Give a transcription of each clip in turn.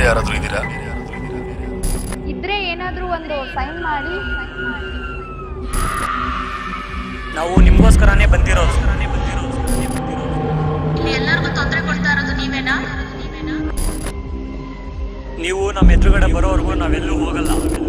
ಯಾರಾದ್ರೂ ಇದ್ದೀರಾ ಇದ್ರೆ ಏನಾದ್ರೂ ಒಂದು ಸೈನ್ ಮಾಡಿ ನಾವು ನಿಮಗೋಸ್ಕರನೇ ಬಂದಿರೋದು ಎಲ್ಲರಿಗೂ ತೊಂದರೆ ಕೊಡ್ತಾ ಇರೋದು ನೀವೇನಾ ನೀವು ನಮ್ಮ ಎದುರುಗಡೆ ಬರೋವರೆಗೂ ನಾವೆಲ್ಲೂ ಹೋಗಲ್ಲ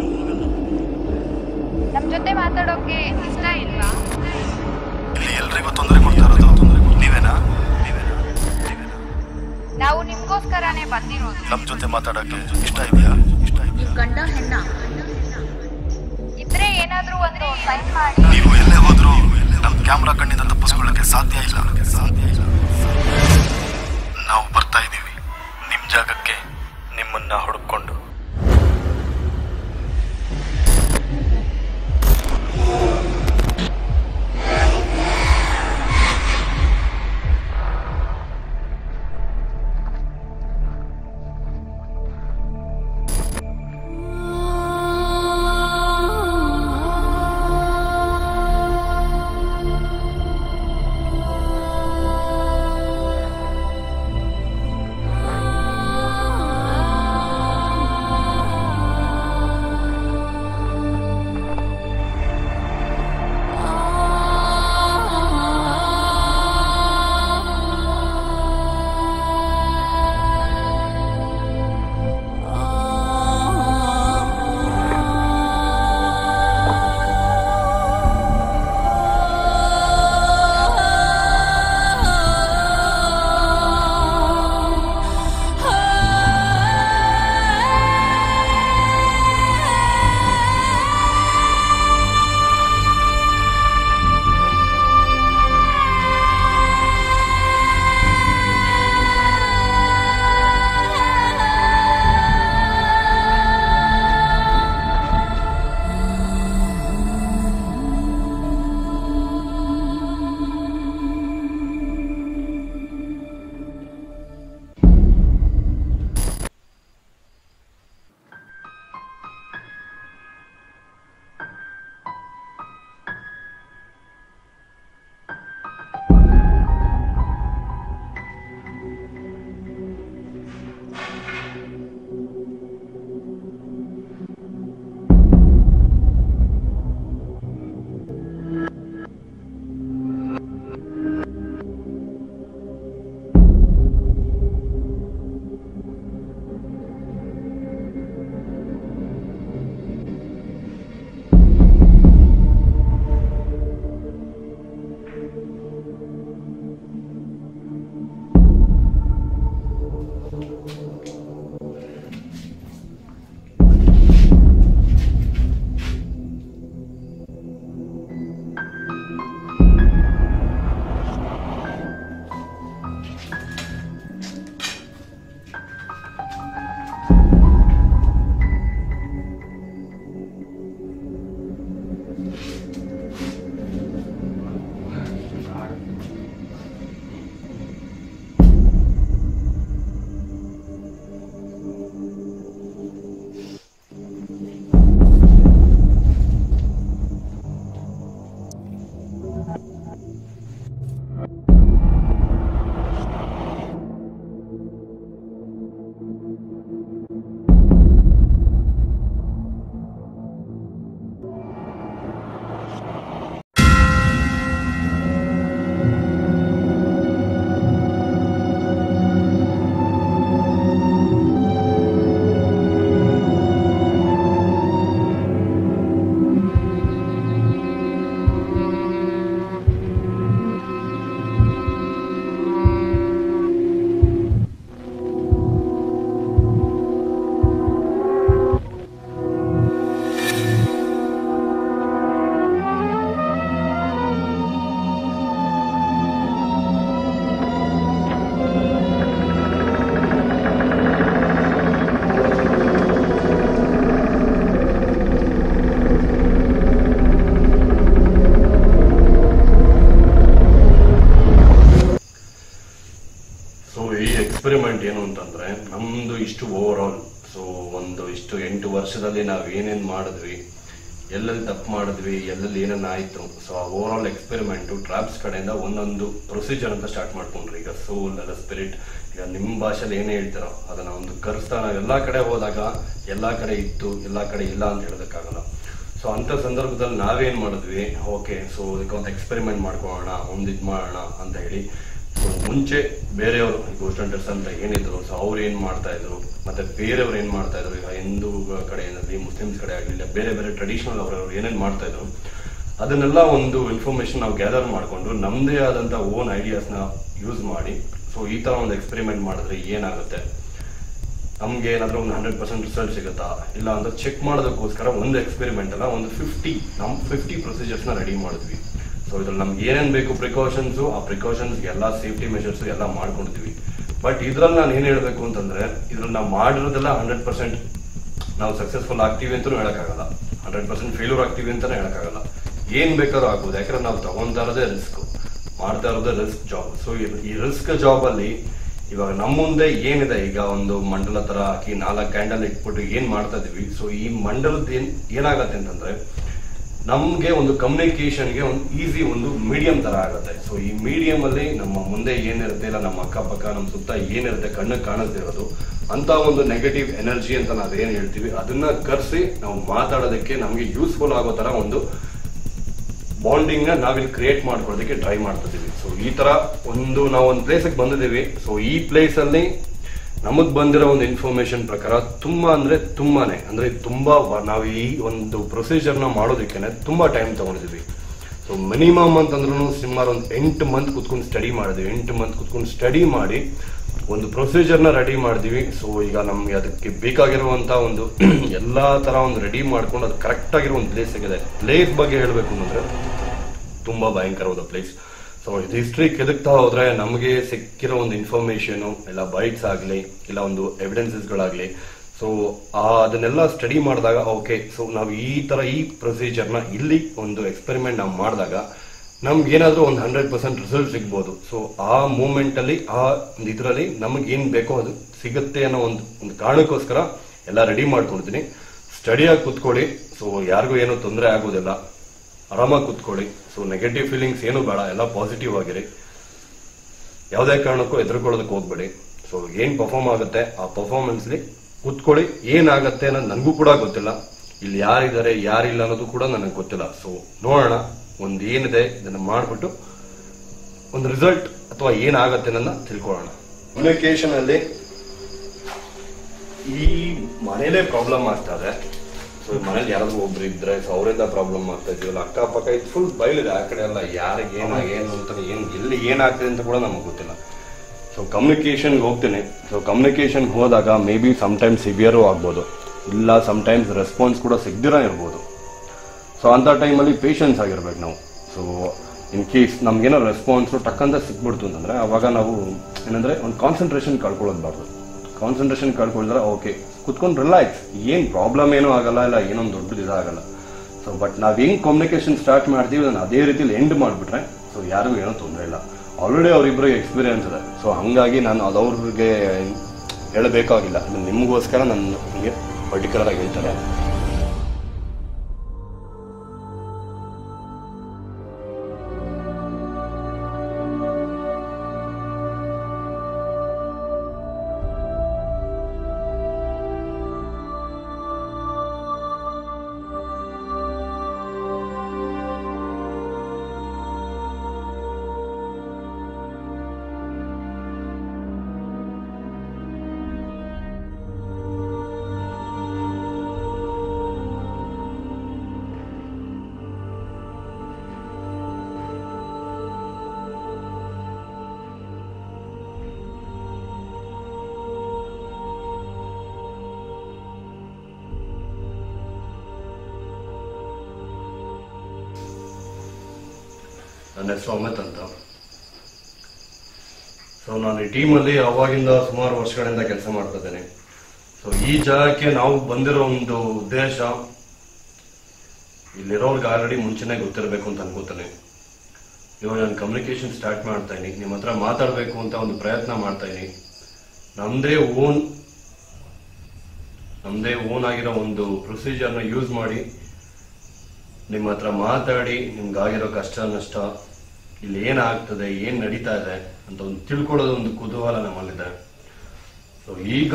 ನಮ್ ಜೊತೆ ಮಾತಾಡೋಕೆ ಇಷ್ಟ ಇಲ್ವಾ ಇಲ್ಲಿ ಎಲ್ರಿಗೂ ತೊಂದರೆ ಕೊಡ್ತಾ ಇರೋದು ನೀವೇನಾ ನೀವೇನಾ ನೀವೇನಾ ನಾವು ನಿಮ್ಗೋಸ್ಕರನೇ ಬಂದಿರೋದು ನಮ್ ಜೊತೆ ಮಾತಾಡಕ್ಕೆ ಇಷ್ಟ ಇದೆಯಾ ಇಷ್ಟ ಇದೆಯಾ ನೀವು ಗಂಡ ಹೆಣ್ಣ ಇದ್ರೆ ಏನಾದ್ರೂ ಒಂದು ಸೈನ್ ಮಾಡಿ ನೀವು ಎಲ್ಲೇ ಹೋದ್ರೂ ನಮ್ ಕ್ಯಾಮ್ರಾ ಕಣ್ಣಿಂದ ತಪ್ಪಿಸ್ಕೊಳ್ಳಕ್ಕೆ ಸಾಧ್ಯ ಇಲ್ಲ ಸಾಧ್ಯ ಇಲ್ಲ ನಾವು ಬರ್ತಾ ಇದೀವಿ ನಿಮ್ ಜಾಗಕ್ಕೆ ನಿಮ್ಮನ್ನ ಹುಡುಕೊಂಡು ಸೊ ಈ ಎಕ್ಸ್ಪೆರಿಮೆಂಟ್ ಏನು ಅಂತಂದ್ರೆ ನಮ್ದು ಇಷ್ಟು ಓವರ್ ಆಲ್ ಸೊ ಒಂದು ಇಷ್ಟು ಎಂಟು ವರ್ಷದಲ್ಲಿ ನಾವು ಏನೇನು ಮಾಡಿದ್ವಿ ಎಲ್ಲೆಲ್ಲಿ ತಪ್ಪು ಮಾಡಿದ್ವಿ ಎಲ್ಲೆಲ್ಲಿ ಏನೇನು ಆಯಿತು ಸೊ ಆ ಓವರ್ ಆಲ್ ಎಕ್ಸ್ಪೆರಿಮೆಂಟು ಟ್ರಾಪ್ಸ್ ಕಡೆಯಿಂದ ಒಂದೊಂದು ಪ್ರೊಸೀಜರ್ ಅಂತ ಸ್ಟಾರ್ಟ್ ಮಾಡ್ಕೊಂಡ್ರಿ ಈಗ ಸೋಲ್ ಅಲ್ಲ ಸ್ಪಿರಿಟ್ ಈಗ ನಿಮ್ಮ ಭಾಷೆಯಲ್ಲಿ ಏನೇ ಹೇಳ್ತಾರೋ ಅದನ್ನ ಒಂದು ಕರೆಸ್ತಾ ನಾವು ಎಲ್ಲ ಕಡೆ ಹೋದಾಗ ಎಲ್ಲ ಕಡೆ ಇತ್ತು ಎಲ್ಲ ಕಡೆ ಇಲ್ಲ ಅಂತ ಹೇಳೋದಕ್ಕಾಗಲ್ಲ ಸೊ ಅಂಥ ಸಂದರ್ಭದಲ್ಲಿ ನಾವೇನ್ ಮಾಡಿದ್ವಿ ಓಕೆ ಸೊ ಇದಕ್ಕೊಂದು ಎಕ್ಸ್ಪೆರಿಮೆಂಟ್ ಮಾಡ್ಕೊಳ್ಳೋಣ ಒಂದು ಇದು ಮಾಡೋಣ ಅಂತ ಹೇಳಿ ಸೊ ಮುಂಚೆ ಬೇರೆಯವರು ಗೋಸ್ಟ್ ಹಂಟರ್ಸ್ ಅಂತ ಏನಿದ್ರು ಸೊ ಅವ್ರು ಏನ್ ಮಾಡ್ತಾ ಇದ್ರು ಮತ್ತೆ ಬೇರೆಯವ್ರು ಏನ್ ಮಾಡ್ತಾ ಇದ್ರು ಈಗ ಹಿಂದೂ ಕಡೆ ಏನಾಗಲಿ ಮುಸ್ಲಿಮ್ಸ್ ಕಡೆ ಆಗಲಿ ಬೇರೆ ಬೇರೆ ಟ್ರೆಡಿಷನಲ್ ಅವರವ್ರು ಏನೇನ್ ಮಾಡ್ತಾ ಇದ್ರು ಅದನ್ನೆಲ್ಲ ಒಂದು ಇನ್ಫಾರ್ಮೇಶನ್ ನಾವು ಗ್ಯಾದರ್ ಮಾಡಿಕೊಂಡು ನಮ್ಮದೇ ಆದಂತ ಓನ್ ಐಡಿಯಾಸ್ನ ಯೂಸ್ ಮಾಡಿ ಸೊ ಈ ತರ ಒಂದು ಎಕ್ಸ್ಪೆರಿಮೆಂಟ್ ಮಾಡಿದ್ರೆ ಏನಾಗುತ್ತೆ ನಮ್ಗೆ ಏನಾದ್ರೂ ಒಂದು ಹಂಡ್ರೆಡ್ ಪರ್ಸೆಂಟ್ ರಿಸಲ್ಟ್ ಸಿಗುತ್ತಾ ಇಲ್ಲ ಅಂತ ಚೆಕ್ ಮಾಡೋದಕ್ಕೋಸ್ಕರ ಒಂದು ಎಕ್ಸ್ಪೆರಿಮೆಂಟ್ ಅಲ್ಲ ಒಂದು ಫಿಫ್ಟಿ ನಮ್ ಫಿಫ್ಟಿ ಪ್ರೊಸೀಜರ್ಸ್ನ ರೆಡಿ ಮಾಡಿದ್ವಿ ಸೊ ಇದ್ರಲ್ಲಿ ನಮ್ಗೆ ಏನೇನ್ ಬೇಕು ಪ್ರಿಕಾಷನ್ಸ್ ಆ ಪ್ರಿಕಾಷನ್ಸ್ ಎಲ್ಲ ಸೇಫ್ಟಿ ಮೆಷರ್ಸ್ ಎಲ್ಲ ಮಾಡ್ಕೊಂಡಿದ್ವಿ ಬಟ್ ಇದ್ರಲ್ಲಿ ನಾನು ಏನ್ ಹೇಳ್ಬೇಕು ಅಂತಂದ್ರೆ ಇದ್ರಲ್ಲಿ ನಾವು ಮಾಡಿರೋದೆಲ್ಲ ಹಂಡ್ರೆಡ್ ಪರ್ಸೆಂಟ್ ನಾವು ಸಕ್ಸಸ್ಫುಲ್ ಆಗ್ತೀವಿ ಅಂತಾನೂ ಹೇಳಕ್ಕಾಗಲ್ಲ ಹಂಡ್ರೆಡ್ ಪರ್ಸೆಂಟ್ ಫೇಲ್ಯೂರ್ ಆಗ್ತೀವಿ ಅಂತಾನೆ ಹೇಳಕ್ಕಾಗಲ್ಲ ಏನ್ ಬೇಕಾದ್ರೂ ಆಗ್ಬೋದು ಯಾಕಂದ್ರೆ ನಾವು ತಗೊಂತಾ ಇರೋದೇ ರಿಸ್ಕ್ ಮಾಡ್ತಾ ಇರೋದೇ ರಿಸ್ಕ್ ಜಾಬ್ ಸೊ ಈ ರಿಸ್ಕ್ ಜಾಬ್ ಅಲ್ಲಿ ಇವಾಗ ನಮ್ಮ ಮುಂದೆ ಏನಿದೆ ಈಗ ಒಂದು ಮಂಡಲ ತರ ಹಾಕಿ ನಾಲ್ಕು ಕ್ಯಾಂಡಲ್ ಇಟ್ಬಿಟ್ಟು ಏನ್ ಮಾಡ್ತಾ ಇದೀವಿ ಸೊ ಈ ಮಂಡಲದ ಏನ್ ಏನಾಗತ್ತೆ ಅಂತಂದ್ರೆ ನಮ್ಗೆ ಒಂದು ಕಮ್ಯುನಿಕೇಶನ್ಗೆ ಒಂದು ಈಸಿ ಒಂದು ಮೀಡಿಯಂ ತರ ಆಗುತ್ತೆ ಸೊ ಈ ಮೀಡಿಯಂ ಅಲ್ಲಿ ನಮ್ಮ ಮುಂದೆ ಏನಿರುತ್ತೆ ಇಲ್ಲ ನಮ್ಮ ಅಕ್ಕಪಕ್ಕ ನಮ್ಮ ಸುತ್ತ ಏನಿರುತ್ತೆ ಕಣ್ಣಿಗೆ ಕಾಣಿಸ್ತಿರೋದು ಅಂತ ಒಂದು ನೆಗೆಟಿವ್ ಎನರ್ಜಿ ಅಂತ ನಾವೇನ್ ಹೇಳ್ತೀವಿ ಅದನ್ನ ಕರ್ಸಿ ನಾವು ಮಾತಾಡೋದಕ್ಕೆ ನಮ್ಗೆ ಯೂಸ್ಫುಲ್ ಆಗೋ ತರ ಒಂದು ಬಾಂಡಿಂಗ್ ನ ನಾವಿಲ್ಲಿ ಕ್ರಿಯೇಟ್ ಮಾಡ್ಕೊಳ್ಳೋದಕ್ಕೆ ಟ್ರೈ ಮಾಡ್ತಿದೀವಿ ಸೊ ಈ ತರ ಒಂದು ನಾವು ಒಂದು ಪ್ಲೇಸಿಗೆ ಬಂದಿದ್ದೀವಿ ಸೊ ಈ ಪ್ಲೇಸ್ ಅಲ್ಲಿ ನಮಗ್ ಬಂದಿರೋ ಒಂದು ಇನ್ಫಾರ್ಮೇಶನ್ ಪ್ರಕಾರ ತುಂಬಾ ಅಂದ್ರೆ ತುಂಬಾನೇ ಅಂದ್ರೆ ತುಂಬಾ ವ- ನಾವು ಈ ಒಂದು ಪ್ರೊಸೀಜರ್ ನ ಮಾಡೋದಕ್ಕೆ ತುಂಬಾ ಟೈಮ್ ತಗೊಂಡಿದೀವಿ ಸೊ ಮಿನಿಮಮ್ ಅಂತಂದ್ರೂ ಸುಮಾರು ಒಂದು ಎಂಟು ಮಂತ್ ಕುತ್ಕೊಂಡು ಸ್ಟಡಿ ಮಾಡಿದ್ವಿ ಎಂಟು ಮಂತ್ ಕುತ್ಕೊಂಡು ಸ್ಟಡಿ ಮಾಡಿ ಒಂದು ಪ್ರೊಸೀಜರ್ ನ ರೆಡಿ ಮಾಡಿದ್ವಿ ಸೊ ಈಗ ನಮ್ಗೆ ಅದಕ್ಕೆ ಬೇಕಾಗಿರುವಂತ ಒಂದು ಎಲ್ಲಾ ತರ ಒಂದು ರೆಡಿ ಮಾಡ್ಕೊಂಡು ಅದು ಕರೆಕ್ಟ್ ಆಗಿರೋ ಒಂದು ಪ್ಲೇಸ್ ಸಿಗಿದೆ ಪ್ಲೇಸ್ ಬಗ್ಗೆ ಹೇಳ್ಬೇಕು ಅಂತಂದ್ರೆ ತುಂಬಾ ಭಯಂಕರವಾದ ಪ್ಲೇಸ್ ಸೊ ಇದು ಹಿಸ್ಟ್ರಿ ಕೆದಕ್ತಾ ಹೋದ್ರೆ ನಮಗೆ ಸಿಕ್ಕಿರೋ ಒಂದು ಇನ್ಫಾರ್ಮೇಶನ್ ಇಲ್ಲ ಬೈಟ್ಸ್ ಆಗ್ಲಿ ಇಲ್ಲ ಒಂದು ಎವಿಡೆನ್ಸಸ್ ಗಳಾಗ್ಲಿ ಸೊ ಅದನ್ನೆಲ್ಲ ಸ್ಟಡಿ ಮಾಡಿದಾಗ ಓಕೆ ಸೊ ನಾವು ಈ ತರ ಈ ಪ್ರೊಸೀಜರ್ ನ ಇಲ್ಲಿ ಒಂದು ಎಕ್ಸ್ಪೆರಿಮೆಂಟ್ ನಾವು ಮಾಡಿದಾಗ ನಮ್ಗೆ ಏನಾದ್ರೂ ಒಂದು ಹಂಡ್ರೆಡ್ ಪರ್ಸೆಂಟ್ ರಿಸಲ್ಟ್ ಸಿಗ್ಬೋದು ಸೊ ಆ ಮೂಮೆಂಟ್ ಅಲ್ಲಿ ಆ ಒಂದು ಇದ್ರಲ್ಲಿ ನಮಗೆ ಏನ್ ಬೇಕೋ ಅದು ಸಿಗುತ್ತೆ ಅನ್ನೋ ಒಂದು ಒಂದು ಕಾರಣಕ್ಕೋಸ್ಕರ ಎಲ್ಲ ರೆಡಿ ಮಾಡ್ಕೊಳ್ತೀನಿ ಸ್ಟಡಿಯಾಗಿ ಕುತ್ಕೊಳ್ಳಿ ಸೊ ಯಾರಿಗೂ ಏನೂ ತೊಂದರೆ ಆಗೋದಿಲ್ಲ ಆರಾಮಾಗಿ ಕುತ್ಕೊಳ್ಳಿ ಸೊ ನೆಗೆಟಿವ್ ಫೀಲಿಂಗ್ಸ್ ಏನು ಬೇಡ ಎಲ್ಲ ಪಾಸಿಟಿವ್ ಆಗಿರಿ ಯಾವುದೇ ಕಾರಣಕ್ಕೂ ಎದುರ್ಕೊಳ್ಳೋದಕ್ಕೆ ಹೋಗ್ಬೇಡಿ ಸೊ ಏನ್ ಪರ್ಫಾರ್ಮ್ ಆಗುತ್ತೆ ಆ ಪರ್ಫಾರ್ಮೆನ್ಸ್ಲಿ ಕುತ್ಕೊಳ್ಳಿ ಏನಾಗತ್ತೆ ಅನ್ನೋದು ನನಗೂ ಕೂಡ ಗೊತ್ತಿಲ್ಲ ಇಲ್ಲಿ ಯಾರಿದ್ದಾರೆ ಯಾರಿಲ್ಲ ಅನ್ನೋದು ಕೂಡ ನನಗೆ ಗೊತ್ತಿಲ್ಲ ಸೊ ನೋಡೋಣ ಒಂದ್ ಏನಿದೆ ಇದನ್ನ ಮಾಡ್ಬಿಟ್ಟು ಒಂದು ರಿಸಲ್ಟ್ ಅಥವಾ ಏನಾಗತ್ತೆ ಅನ್ನೋದನ್ನ ತಿಳ್ಕೊಳ್ಳೋಣ ಕಮ್ಯುನಿಕೇಶನ್ ಅಲ್ಲಿ ಈ ಮನೇಲೇ ಪ್ರಾಬ್ಲಮ್ ಆಗ್ತಾ ಇದೆ ಸೊ ಮನೇಲಿ ಯಾರಾದ್ರೂ ಒಬ್ರು ಇದ್ರೆ ಸೊ ಅವರಿಂದ ಪ್ರಾಬ್ಲಮ್ ಆಗ್ತಾ ಇದೆಯಲ್ಲ ಅಕ್ಕಪಕ್ಕ ಇದು ಫುಲ್ ಬಯಲಿದೆ ಆ ಕಡೆ ಎಲ್ಲ ಯಾರಿಗೆ ಏನ ಏನು ಅಂತ ಏನ್ ಎಲ್ಲಿ ಏನಾಗ್ತದೆ ಅಂತ ಕೂಡ ನಮಗೆ ಗೊತ್ತಿಲ್ಲ ಸೊ ಕಮ್ಯುನಿಕೇಶನ್ಗೆ ಹೋಗ್ತೀನಿ ಸೊ ಕಮ್ಯುನಿಕೇಶನ್ ಹೋದಾಗ ಮೇ ಬಿ ಸಮ್ಟೈಮ್ಸ್ ಸಿವಿಯರು ಆಗ್ಬೋದು ಇಲ್ಲ ಸಮ್ಟೈಮ್ಸ್ ರೆಸ್ಪಾನ್ಸ್ ಕೂಡ ಸಿಗ್ದಿರ ಇರ್ಬೋದು ಸೊ ಅಂಥ ಟೈಮಲ್ಲಿ ಪೇಷನ್ಸ್ ಆಗಿರ್ಬೇಕು ನಾವು ಸೊ ಇನ್ ಕೇಸ್ ನಮ್ಗೇನೋ ರೆಸ್ಪಾನ್ಸು ಟಕ್ಕಂತ ಸಿಕ್ಬಿಡ್ತು ಅಂತಂದ್ರೆ ಅವಾಗ ನಾವು ಏನಂದ್ರೆ ಒಂದು ಕಾನ್ಸಂಟ್ರೇಷನ್ ಕಳ್ಕೊಳ್ಳೋದ್ಬಾರ್ದು ಕಾನ್ಸಂಟ್ರೇಷನ್ ಕಳ್ಕೊಳಿದ್ರೆ ಓಕೆ ಕುತ್ಕೊಂಡು ರಿಲ್ಯಾಕ್ಸ್ ಏನು ಪ್ರಾಬ್ಲಮ್ ಏನೂ ಆಗಲ್ಲ ಇಲ್ಲ ಏನೊಂದು ದೊಡ್ಡದು ಇದಾಗಲ್ಲ ಸೊ ಬಟ್ ನಾವ್ ಹೆಂಗ್ ಕಮ್ಯುನಿಕೇಶನ್ ಸ್ಟಾರ್ಟ್ ಮಾಡ್ತೀವಿ ಅದನ್ನ ಅದೇ ರೀತಿಲಿ ಎಂಡ್ ಮಾಡಿಬಿಟ್ರೆ ಸೊ ಯಾರಿಗೂ ಏನೋ ತೊಂದರೆ ಇಲ್ಲ ಆಲ್ರೆಡಿ ಅವರಿಬ್ಬರಿಗೆ ಎಕ್ಸ್ಪೀರಿಯನ್ಸ್ ಇದೆ ಸೊ ಹಂಗಾಗಿ ನಾನು ಅದು ಅವ್ರಿಗೆ ಹೇಳಬೇಕಾಗಿಲ್ಲ ಅದು ನಿಮಗೋಸ್ಕರ ನಾನು ನಿಮಗೆ ಪರ್ಟಿಕ್ಯುಲರ್ ಆಗಿ ಹೇಳ್ತಾರೆ ನನ್ನ ಹೆಸರು ಅಮಿತ್ ಅಂತ ಸೊ ನಾನು ಈ ಟೀಮಲ್ಲಿ ಅವಾಗಿಂದ ಸುಮಾರು ವರ್ಷಗಳಿಂದ ಕೆಲಸ ಮಾಡ್ತಾ ಇದ್ದೇನೆ ಸೊ ಈ ಜಾಗಕ್ಕೆ ನಾವು ಬಂದಿರೋ ಒಂದು ಉದ್ದೇಶ ಇಲ್ಲಿರೋರ್ಗೆ ಆಲ್ರೆಡಿ ಮುಂಚೆನೆ ಗೊತ್ತಿರಬೇಕು ಅಂತ ಅನ್ಕೋತಾನೆ ಇವಾಗ ನಾನು ಕಮ್ಯುನಿಕೇಶನ್ ಸ್ಟಾರ್ಟ್ ಮಾಡ್ತಾ ಇದೀನಿ ನಿಮ್ಮ ಹತ್ರ ಮಾತಾಡಬೇಕು ಅಂತ ಒಂದು ಪ್ರಯತ್ನ ಮಾಡ್ತಾ ಇದೀನಿ ನಮ್ದೇ ಓನ್ ನಮ್ದೇ ಓನ್ ಆಗಿರೋ ಒಂದು ಪ್ರೊಸೀಜರ್ನ ಯೂಸ್ ಮಾಡಿ ನಿಮ್ಮ ಹತ್ರ ಮಾತಾಡಿ ನಿಮ್ಗಾಗಿರೋ ಕಷ್ಟ ನಷ್ಟ ಇಲ್ಲಿ ಏನಾಗ್ತದೆ ಏನ್ ನಡೀತಾ ಇದೆ ಅಂತ ಒಂದು ತಿಳ್ಕೊಳ್ಳೋದು ಒಂದು ಕುತೂಹಲ ನಮ್ಮಲ್ಲಿದೆ ಸೊ ಈಗ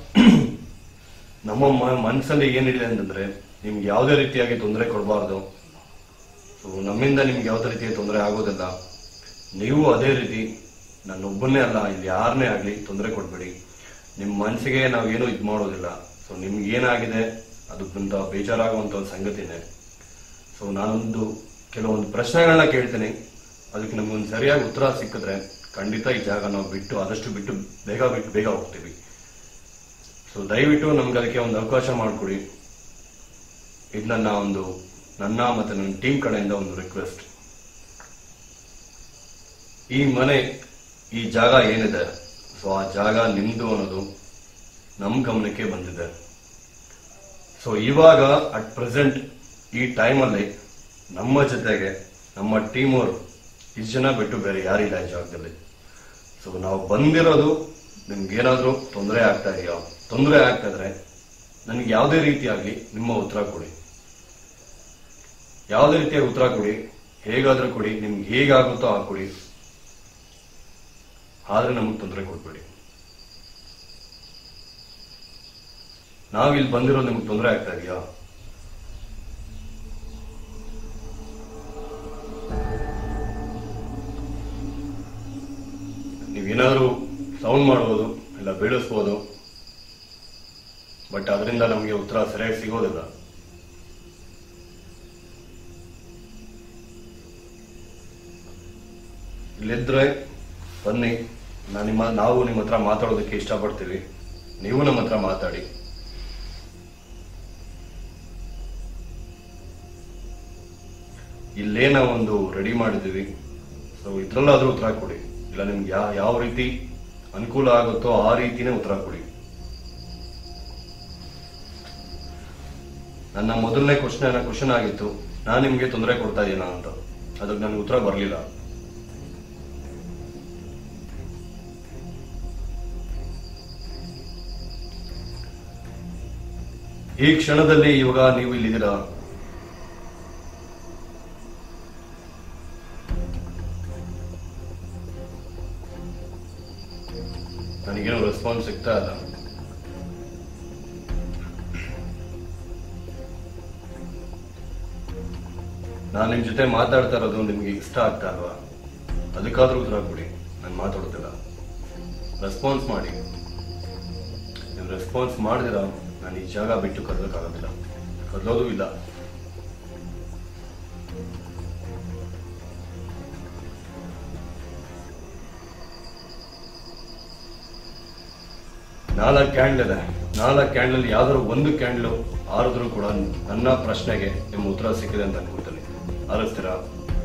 ನಮ್ಮ ಮ- ಮನ್ಸಲ್ಲಿ ಏನಿದೆ ಅಂತಂದ್ರೆ ನಿಮ್ಗೆ ಯಾವುದೇ ರೀತಿಯಾಗಿ ತೊಂದರೆ ಕೊಡಬಾರ್ದು ಸೊ ನಮ್ಮಿಂದ ನಿಮ್ಗೆ ಯಾವುದೇ ರೀತಿಯ ತೊಂದರೆ ಆಗೋದಿಲ್ಲ ನೀವು ಅದೇ ರೀತಿ ನನ್ನೊಬ್ಬನೇ ಅಲ್ಲ ಇಲ್ಲಿ ಯಾರನ್ನೇ ಆಗಲಿ ತೊಂದರೆ ಕೊಡ್ಬೇಡಿ ನಿಮ್ಮ ಮನಸ್ಸಿಗೆ ನಾವೇನು ಇದು ಮಾಡೋದಿಲ್ಲ ಸೊ ನಿಮ್ಗೆ ಏನಾಗಿದೆ ಅದಕ್ಕಿಂತ ಬೇಜಾರಾಗುವಂಥ ಒಂದು ಸಂಗತಿನೇ ಸೊ ನಾನೊಂದು ಕೆಲವೊಂದು ಪ್ರಶ್ನೆಗಳನ್ನ ಕೇಳ್ತೀನಿ ಅದಕ್ಕೆ ನಮ್ಗೊಂದು ಸರಿಯಾಗಿ ಉತ್ತರ ಸಿಕ್ಕಿದ್ರೆ ಖಂಡಿತ ಈ ಜಾಗ ನಾವು ಬಿಟ್ಟು ಆದಷ್ಟು ಬಿಟ್ಟು ಬೇಗ ಬಿಟ್ಟು ಬೇಗ ಹೋಗ್ತೀವಿ ಸೊ ದಯವಿಟ್ಟು ನಮ್ಗೆ ಅದಕ್ಕೆ ಒಂದು ಅವಕಾಶ ಮಾಡಿಕೊಡಿ ಇದು ನನ್ನ ಒಂದು ನನ್ನ ಮತ್ತೆ ನನ್ನ ಟೀಮ್ ಕಡೆಯಿಂದ ಒಂದು ರಿಕ್ವೆಸ್ಟ್ ಈ ಮನೆ ಈ ಜಾಗ ಏನಿದೆ ಸೊ ಆ ಜಾಗ ನಿಮ್ದು ಅನ್ನೋದು ನಮ್ಮ ಗಮನಕ್ಕೆ ಬಂದಿದೆ ಸೊ ಇವಾಗ ಅಟ್ ಪ್ರೆಸೆಂಟ್ ಈ ಟೈಮಲ್ಲಿ ನಮ್ಮ ಜೊತೆಗೆ ನಮ್ಮ ಟೀಮ್ ಅವರು ಇಷ್ಟು ಜನ ಬಿಟ್ಟು ಬೇರೆ ಯಾರಿಲ್ಲ ಈ ಜಾಗದಲ್ಲಿ ಸೊ ನಾವು ಬಂದಿರೋದು ನಿಮ್ಗೆ ಏನಾದರೂ ತೊಂದರೆ ಆಗ್ತಾ ಇದೆಯಾ ತೊಂದರೆ ಆಗ್ತಾ ಇದ್ರೆ ನನಗೆ ಯಾವುದೇ ರೀತಿಯಾಗಲಿ ನಿಮ್ಮ ಉತ್ತರ ಕೊಡಿ ಯಾವುದೇ ರೀತಿಯ ಉತ್ತರ ಕೊಡಿ ಹೇಗಾದ್ರೂ ಕೊಡಿ ನಿಮ್ಗೆ ಹೇಗಾಗುತ್ತೋ ಆ ಕೊಡಿ ಆದ್ರೆ ನಮಗೆ ತೊಂದರೆ ಕೊಡ್ಬೇಡಿ ನಾವಿಲ್ಲಿ ಬಂದಿರೋದು ನಿಮ್ಗೆ ತೊಂದರೆ ಆಗ್ತಾ ಇದೆಯಾ ನೀವೇನಾದ್ರೂ ಸೌಂಡ್ ಮಾಡ್ಬೋದು ಇಲ್ಲ ಬೀಳಿಸ್ಬೋದು ಬಟ್ ಅದರಿಂದ ನಮಗೆ ಉತ್ತರ ಸರಿಯಾಗಿ ಸಿಗೋದಿಲ್ಲ ಇಲ್ಲಿದ್ರೆ ಬನ್ನಿ ನಾನು ನಿಮ್ಮ ನಾವು ನಿಮ್ಮ ಹತ್ರ ಮಾತಾಡೋದಕ್ಕೆ ಇಷ್ಟಪಡ್ತೀವಿ ನೀವು ನಮ್ಮ ಹತ್ರ ಮಾತಾಡಿ ಇಲ್ಲೇ ನಾವೊಂದು ರೆಡಿ ಮಾಡಿದ್ದೀವಿ ಸೊ ಇದ್ರಲ್ಲಾದ್ರೂ ಉತ್ತರ ಕೊಡಿ ಇಲ್ಲ ನಿಮ್ಗೆ ಯಾ ಯಾವ ರೀತಿ ಅನುಕೂಲ ಆಗುತ್ತೋ ಆ ರೀತಿನೇ ಉತ್ತರ ಕೊಡಿ ನನ್ನ ಮೊದಲನೇ ಕ್ವಶನ್ ಕ್ವಶನ್ ಆಗಿತ್ತು ನಾನು ನಿಮ್ಗೆ ತೊಂದರೆ ಕೊಡ್ತಾ ಇದ್ದೀನ ಅಂತ ಅದಕ್ಕೆ ನನಗೆ ಉತ್ತರ ಬರಲಿಲ್ಲ ಈ ಕ್ಷಣದಲ್ಲಿ ಇವಾಗ ನೀವು ಇಲ್ಲಿದ್ದೀರಾ ನನಗೇನು ರೆಸ್ಪಾನ್ಸ್ ಸಿಗ್ತಾ ಇಲ್ಲ ನಾನು ನಿಮ್ ಜೊತೆ ಮಾತಾಡ್ತಾ ಇರೋದು ನಿಮ್ಗೆ ಇಷ್ಟ ಆಗ್ತಾ ಅಲ್ವಾ ಅದಕ್ಕಾದ್ರೂ ಉತ್ತರ ಕೊಡಿ ನಾನು ಮಾತಾಡೋದಿಲ್ಲ ರೆಸ್ಪಾನ್ಸ್ ಮಾಡಿ ನೀವು ರೆಸ್ಪಾನ್ಸ್ ಮಾಡಿದಿರ ನಾನು ಈ ಜಾಗ ಬಿಟ್ಟು ಕದಲಕ್ಕಾಗೋದಿಲ್ಲ ಕದಲೋದು ಇಲ್ಲ ನಾಲ್ಕು ಕ್ಯಾಂಡಲ್ ಇದೆ ನಾಲ್ಕು ಕ್ಯಾಂಡಲ್ ಯಾವ್ದಾದ್ರು ಒಂದು ಕ್ಯಾಂಡಲ್ ಆರಿದ್ರು ಕೂಡ ನನ್ನ ಪ್ರಶ್ನೆಗೆ ನಿಮ್ಮ ಉತ್ತರ ಸಿಕ್ಕಿದೆ ಅಂತ ಅನ್ಕೊಳ್ತೀನಿ ಆರಿಸ್ತೀರಾ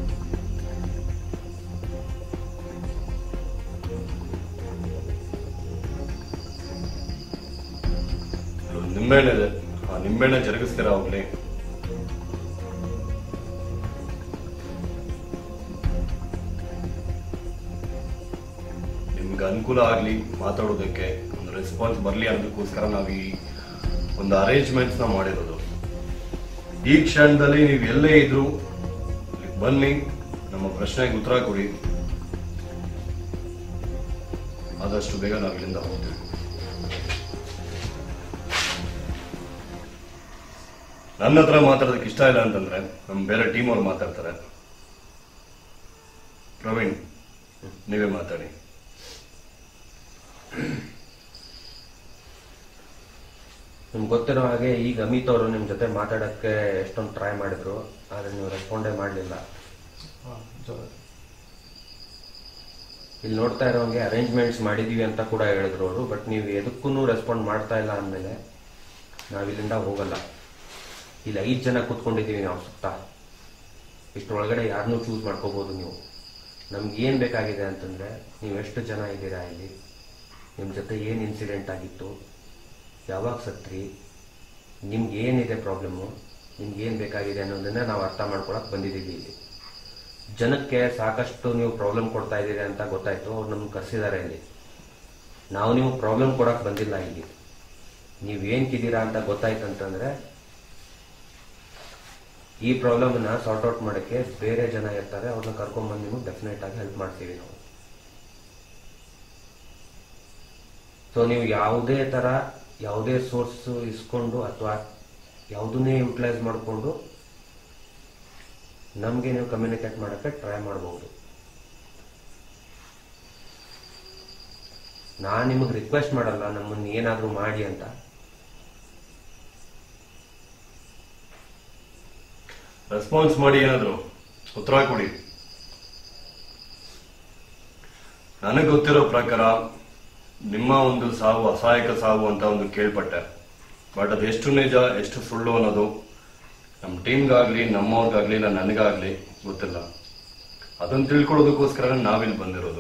ಇಲ್ಲೊಂದು ನಿಂಬೆಹಣ್ಣು ಇದೆ ಆ ನಿಂಬೆಹಣ್ಣೆ ಜರುಗಿಸ್ತೀರಾ ಹೋಗ್ಲಿ ನಿಮ್ಗೆ ಅನುಕೂಲ ಆಗ್ಲಿ ಮಾತಾಡೋದಕ್ಕೆ ಒಂದು ರೆಸ್ಪಾನ್ಸ್ ಬರಲಿ ಅನ್ನೋದಕ್ಕೋಸ್ಕರ ನಾವು ಈ ಒಂದು ಅರೇಂಜ್ಮೆಂಟ್ಸ್ ನ ಮಾಡಿರೋದು ಈ ಕ್ಷಣದಲ್ಲಿ ನೀವು ಎಲ್ಲೇ ಇದ್ರು ಇಲ್ಲಿಗ್ ಬನ್ನಿ ನಮ್ಮ ಪ್ರಶ್ನೆಗೆ ಉತ್ತರ ಕೊಡಿ ಆದಷ್ಟು ಬೇಗ ನಾವು ಇಲ್ಲಿಂದ ಹೋಗ್ತೀವಿ ನನ್ನ ಹತ್ರ ಮಾತಾಡೋದಕ್ಕೆ ಇಷ್ಟ ಇಲ್ಲ ಅಂತಂದ್ರೆ ನಮ್ಮ ಬೇರೆ ಟೀಮ್ ಅವ್ರು ಮಾತಾಡ್ತಾರೆ ಪ್ರವೀಣ್ ನೀವೇ ಮಾತಾಡಿ ನಿಮ್ಗೆ ಗೊತ್ತಿರೋ ಹಾಗೆ ಈಗ ಅಮಿತ್ ಅವರು ನಿಮ್ಮ ಜೊತೆ ಮಾತಾಡೋಕ್ಕೆ ಎಷ್ಟೊಂದು ಟ್ರೈ ಮಾಡಿದ್ರು ಆದರೆ ನೀವು ರೆಸ್ಪಾಂಡೇ ಮಾಡಲಿಲ್ಲ ಇಲ್ಲಿ ನೋಡ್ತಾ ಇರೋಂಗೆ ಅರೇಂಜ್ಮೆಂಟ್ಸ್ ಮಾಡಿದೀವಿ ಅಂತ ಕೂಡ ಹೇಳಿದ್ರು ಅವರು ಬಟ್ ನೀವು ಎದಕ್ಕೂ ರೆಸ್ಪಾಂಡ್ ಮಾಡ್ತಾ ಇಲ್ಲ ಅಂದಮೇಲೆ ನಾವಿಲ್ಲಿಂದ ಹೋಗಲ್ಲ ಇಲ್ಲಿ ಐದು ಜನ ಕೂತ್ಕೊಂಡಿದ್ದೀವಿ ನಾವು ಸುತ್ತ ಇಷ್ಟರೊಳಗಡೆ ಯಾರನ್ನೂ ಚೂಸ್ ಮಾಡ್ಕೋಬೋದು ನೀವು ನಮ್ಗೆ ಏನು ಬೇಕಾಗಿದೆ ಅಂತಂದರೆ ನೀವು ಎಷ್ಟು ಜನ ಇದ್ದೀರಾ ಇಲ್ಲಿ ನಿಮ್ಮ ಜೊತೆ ಏನು ಇನ್ಸಿಡೆಂಟ್ ಆಗಿತ್ತು ಯಾವಾಗ ಸತ್ರಿ ನಿಮ್ಗೆ ಏನಿದೆ ಪ್ರಾಬ್ಲಮ್ಮು ನಿಮ್ಗೆ ಏನು ಬೇಕಾಗಿದೆ ಅನ್ನೋದನ್ನ ನಾವು ಅರ್ಥ ಮಾಡ್ಕೊಳಕ್ ಬಂದಿದ್ದೀವಿ ಇಲ್ಲಿ ಜನಕ್ಕೆ ಸಾಕಷ್ಟು ನೀವು ಪ್ರಾಬ್ಲಮ್ ಕೊಡ್ತಾ ಇದ್ದೀರಿ ಅಂತ ಗೊತ್ತಾಯ್ತು ಅವ್ರು ನಮ್ಗೆ ಕರೆಸಿದ್ದಾರೆ ಇಲ್ಲಿ ನಾವು ನೀವು ಪ್ರಾಬ್ಲಮ್ ಕೊಡಕ್ ಬಂದಿಲ್ಲ ಇಲ್ಲಿ ನೀವು ಏನಕ್ಕಿದ್ದೀರಾ ಅಂತ ಗೊತ್ತಾಯ್ತು ಅಂತಂದ್ರೆ ಈ ಪ್ರಾಬ್ಲಮ್ನ ಸಾರ್ಟ್ ಔಟ್ ಮಾಡೋಕ್ಕೆ ಬೇರೆ ಜನ ಇರ್ತಾರೆ ಅವ್ರನ್ನ ಕರ್ಕೊಂಡ್ಬಂದು ನೀವು ಡೆಫಿನೆಟ್ ಆಗಿ ಹೆಲ್ಪ್ ಮಾಡ್ತೀವಿ ನಾವು ಸೊ ನೀವು ಯಾವುದೇ ಥರ ಯಾವುದೇ ಸೋರ್ಸ್ ಇಸ್ಕೊಂಡು ಅಥವಾ ಯಾವುದನ್ನೇ ಯುಟಿಲೈಸ್ ಮಾಡಿಕೊಂಡು ನಮಗೆ ನೀವು ಕಮ್ಯುನಿಕೇಟ್ ಮಾಡೋಕ್ಕೆ ಟ್ರೈ ಮಾಡಬಹುದು ನಾನು ನಿಮಗೆ ರಿಕ್ವೆಸ್ಟ್ ಮಾಡಲ್ಲ ನಮ್ಮನ್ನು ಏನಾದರೂ ಮಾಡಿ ಅಂತ ರೆಸ್ಪಾನ್ಸ್ ಮಾಡಿ ಏನಾದ್ರು ಉತ್ತರ ಕೊಡಿ ನನಗೆ ಗೊತ್ತಿರೋ ಪ್ರಕಾರ ನಿಮ್ಮ ಒಂದು ಸಾವು ಅಸಹಾಯಕ ಸಾವು ಅಂತ ಒಂದು ಕೇಳ್ಪಟ್ಟೆ ಬಟ್ ಅದು ಎಷ್ಟು ನಿಜ ಎಷ್ಟು ಸುಳ್ಳು ಅನ್ನೋದು ನಮ್ಮ ಟೀಮ್ಗಾಗ್ಲಿ ನಮ್ಮವ್ರಿಗಾಗ್ಲಿ ಇಲ್ಲ ನನಗಾಗ್ಲಿ ಗೊತ್ತಿಲ್ಲ ಅದನ್ನ ತಿಳ್ಕೊಳ್ಳೋದಕ್ಕೋಸ್ಕರ ನಾವಿಲ್ಲಿ ಬಂದಿರೋದು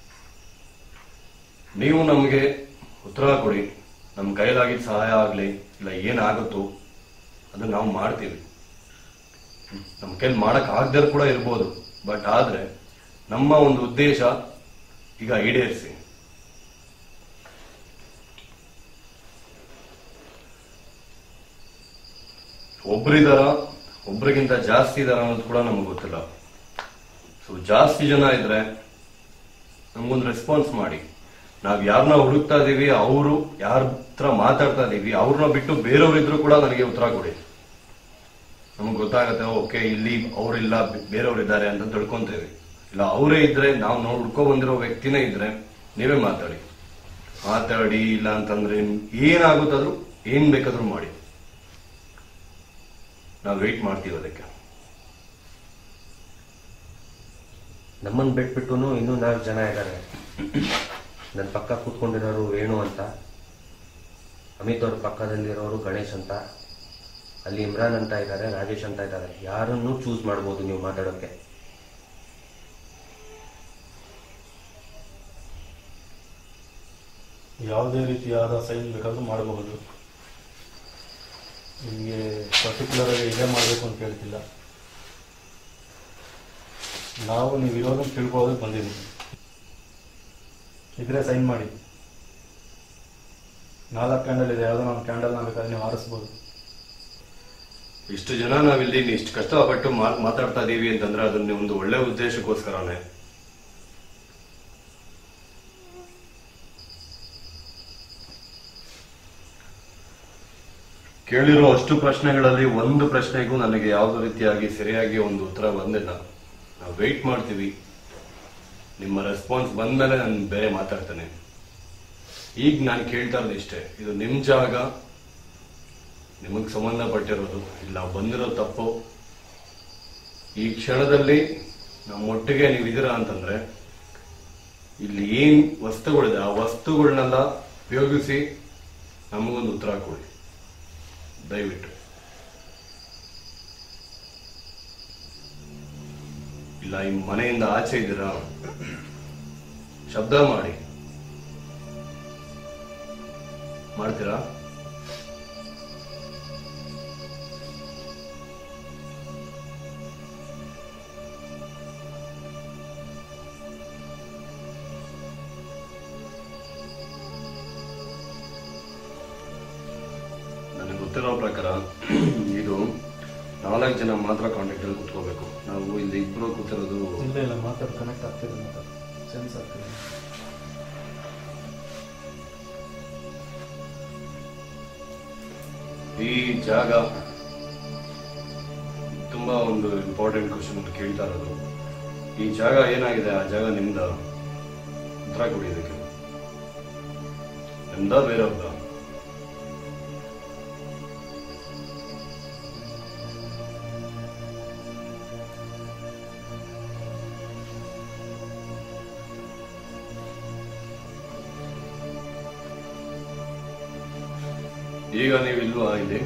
ನೀವು ನಮಗೆ ಉತ್ತರ ಕೊಡಿ ನಮ್ಮ ಕೈಲಾಗಿದ್ದ ಸಹಾಯ ಆಗಲಿ ಇಲ್ಲ ಏನಾಗುತ್ತೋ ಅದನ್ನ ನಾವು ಮಾಡ್ತೀವಿ ನಮ್ಮ ಕೈಲಿ ಮಾಡಕ್ ಆಗದೇ ಕೂಡ ಇರ್ಬೋದು ಬಟ್ ಆದ್ರೆ ನಮ್ಮ ಒಂದು ಉದ್ದೇಶ ಈಗ ಈಡೇರಿಸಿ ಒಬ್ರಿದಾರ ಒಬ್ರಿಗಿಂತ ಜಾಸ್ತಿ ಇದಾರ ಅನ್ನೋದು ಕೂಡ ನಮ್ಗೆ ಗೊತ್ತಿಲ್ಲ ಸೊ ಜಾಸ್ತಿ ಜನ ಇದ್ರೆ ನಮ್ಗೊಂದು ರೆಸ್ಪಾನ್ಸ್ ಮಾಡಿ ನಾವ್ ಯಾರನ್ನ ಹುಡುಕ್ತಾ ಇದೀವಿ ಅವರು ಯಾರ ಹತ್ರ ಮಾತಾಡ್ತಾ ಇದೀವಿ ಅವ್ರನ್ನ ಬಿಟ್ಟು ಬೇರೆಯವ್ರಿದ್ರು ಕೂಡ ನನಗೆ ಉತ್ತರ ಕೊಡಿ ನಮ್ಗೆ ಗೊತ್ತಾಗತ್ತೆ ಓಕೆ ಇಲ್ಲಿ ಅವರಿಲ್ಲ ಬೇರೆಯವ್ರಿದ್ದಾರೆ ಅಂತ ತಿಳ್ಕೊಂತೇವೆ ಇಲ್ಲ ಅವರೇ ಇದ್ರೆ ನಾವು ನೋಡಿ ಹುಡ್ಕೊ ಬಂದಿರೋ ವ್ಯಕ್ತಿನೇ ಇದ್ರೆ ನೀವೇ ಮಾತಾಡಿ ಮಾತಾಡಿ ಇಲ್ಲ ಅಂತಂದ್ರೆ ಏನಾಗುತ್ತಾದ್ರೂ ಏನ್ ಬೇಕಾದ್ರೂ ಮಾಡಿ ನಾವು ವೆಯ್ಟ್ ಮಾಡ್ತೀವಿ ಅದಕ್ಕೆ ನಮ್ಮನ್ನು ಬಿಟ್ಬಿಟ್ಟು ಇನ್ನೂ ನಾಲ್ಕು ಜನ ಇದ್ದಾರೆ ನನ್ನ ಪಕ್ಕ ಕೂತ್ಕೊಂಡಿರೋರು ವೇಣು ಅಂತ ಅಮಿತ್ ಅವ್ರ ಪಕ್ಕದಲ್ಲಿರೋರು ಗಣೇಶ್ ಅಂತ ಅಲ್ಲಿ ಇಮ್ರಾನ್ ಅಂತ ಇದ್ದಾರೆ ರಾಜೇಶ್ ಅಂತ ಇದ್ದಾರೆ ಯಾರನ್ನು ಚೂಸ್ ಮಾಡ್ಬೋದು ನೀವು ಮಾತಾಡೋಕ್ಕೆ ಯಾವುದೇ ರೀತಿಯಾದ ಸೈನ್ ಬೇಕಾದರೂ ಮಾಡಬಹುದು ನಿಮಗೆ ಪರ್ಟಿಕ್ಯುಲರ್ ಆಗಿ ಇದೇ ಮಾಡಬೇಕು ಅಂತ ಹೇಳ್ತಿಲ್ಲ ನಾವು ನೀವು ಇರೋದನ್ನು ತಿಳ್ಕೊಳ್ಳೋದಕ್ಕೆ ಬಂದಿದ್ದೀವಿ ಇದ್ರೆ ಸೈನ್ ಮಾಡಿ ನಾಲ್ಕು ಕ್ಯಾಂಡಲ್ ಇದೆ ಯಾವುದೋ ಒಂದು ಕ್ಯಾಂಡಲ್ ಬೇಕಾದ್ರೆ ನೀವು ಆರಿಸ್ಬೋದು ಇಷ್ಟು ಜನ ನಾವಿಲ್ಲಿ ಇಷ್ಟು ಕಷ್ಟಪಟ್ಟು ಮಾ- ಮಾತಾಡ್ತಾ ಇದೀವಿ ಅಂತಂದ್ರೆ ಅದನ್ನ ಒಂದು ಒಳ್ಳೆ ಉದ್ದೇಶಕ್ಕೋಸ್ಕರನೇ ಕೇಳಿರೋ ಅಷ್ಟು ಪ್ರಶ್ನೆಗಳಲ್ಲಿ ಒಂದು ಪ್ರಶ್ನೆಗೂ ನನಗೆ ಯಾವುದೇ ರೀತಿಯಾಗಿ ಸರಿಯಾಗಿ ಒಂದು ಉತ್ತರ ಬಂದಿಲ್ಲ ನಾವು ವೆಯ್ಟ್ ಮಾಡ್ತೀವಿ ನಿಮ್ಮ ರೆಸ್ಪಾನ್ಸ್ ಬಂದ್ಮೇಲೆ ನಾನು ಬೇರೆ ಮಾತಾಡ್ತೇನೆ ಈಗ ನಾನು ಕೇಳ್ತಾ ಇರೋದು ಇಷ್ಟೇ ಇದು ನಿಮ್ ಜಾಗ ನಿಮಗೆ ಸಂಬಂಧಪಟ್ಟಿರೋದು ಇಲ್ಲ ಬಂದಿರೋ ತಪ್ಪು ಈ ಕ್ಷಣದಲ್ಲಿ ನಮ್ಮೊಟ್ಟಿಗೆ ನೀವು ಇದೀರಾ ಅಂತಂದ್ರೆ ಇಲ್ಲಿ ಏನ್ ವಸ್ತುಗಳಿದೆ ಆ ವಸ್ತುಗಳನ್ನೆಲ್ಲ ಉಪಯೋಗಿಸಿ ನಮಗೊಂದು ಉತ್ತರ ಕೊಡಿ ದಯವಿಟ್ಟು ಇಲ್ಲ ಈ ಮನೆಯಿಂದ ಆಚೆ ಇದ್ದೀರಾ ಶಬ್ದ ಮಾಡಿ ಮಾಡ್ತೀರಾ ನನಗೆ ಗೊತ್ತಿರೋ ಪ್ರಕಾರ ಇದು ನಾಲ್ಕು ಜನ ಮಾತ್ರ ಕಾಂಟ್ಯಾಕ್ಟ್ ಅಲ್ಲಿ ಕುತ್ಕೋಬೇಕು ನಾವು ಇಲ್ಲಿ ಇಬ್ರು ಕೂತಿರೋದು ಇಲ್ಲ ಇಲ್ಲ ಮಾತಾಡಿ ಕನೆಕ್ಟ್ ಆಗ್ತಿದೆ ಮಾತಾಡಿ ಸೆನ್ಸ್ ಆಗ್ತಿದೆ ಈ ಜಾಗ ತುಂಬಾ ಒಂದು ಇಂಪಾರ್ಟೆಂಟ್ ಕ್ವಶನ್ ಕೇಳ್ತಾ ಇರೋದು ಈ ಜಾಗ ಏನಾಗಿದೆ ಆ ಜಾಗ ನಿಮ್ದ ಉತ್ತರ ಕೊಡಿ ಇದಕ್ಕೆ ನಿಮ್ದ ಬೇರೆಯವ್ರದ ಈಗ ನೀವು ಇಲ್ವಾ ಇಲ್ಲಿ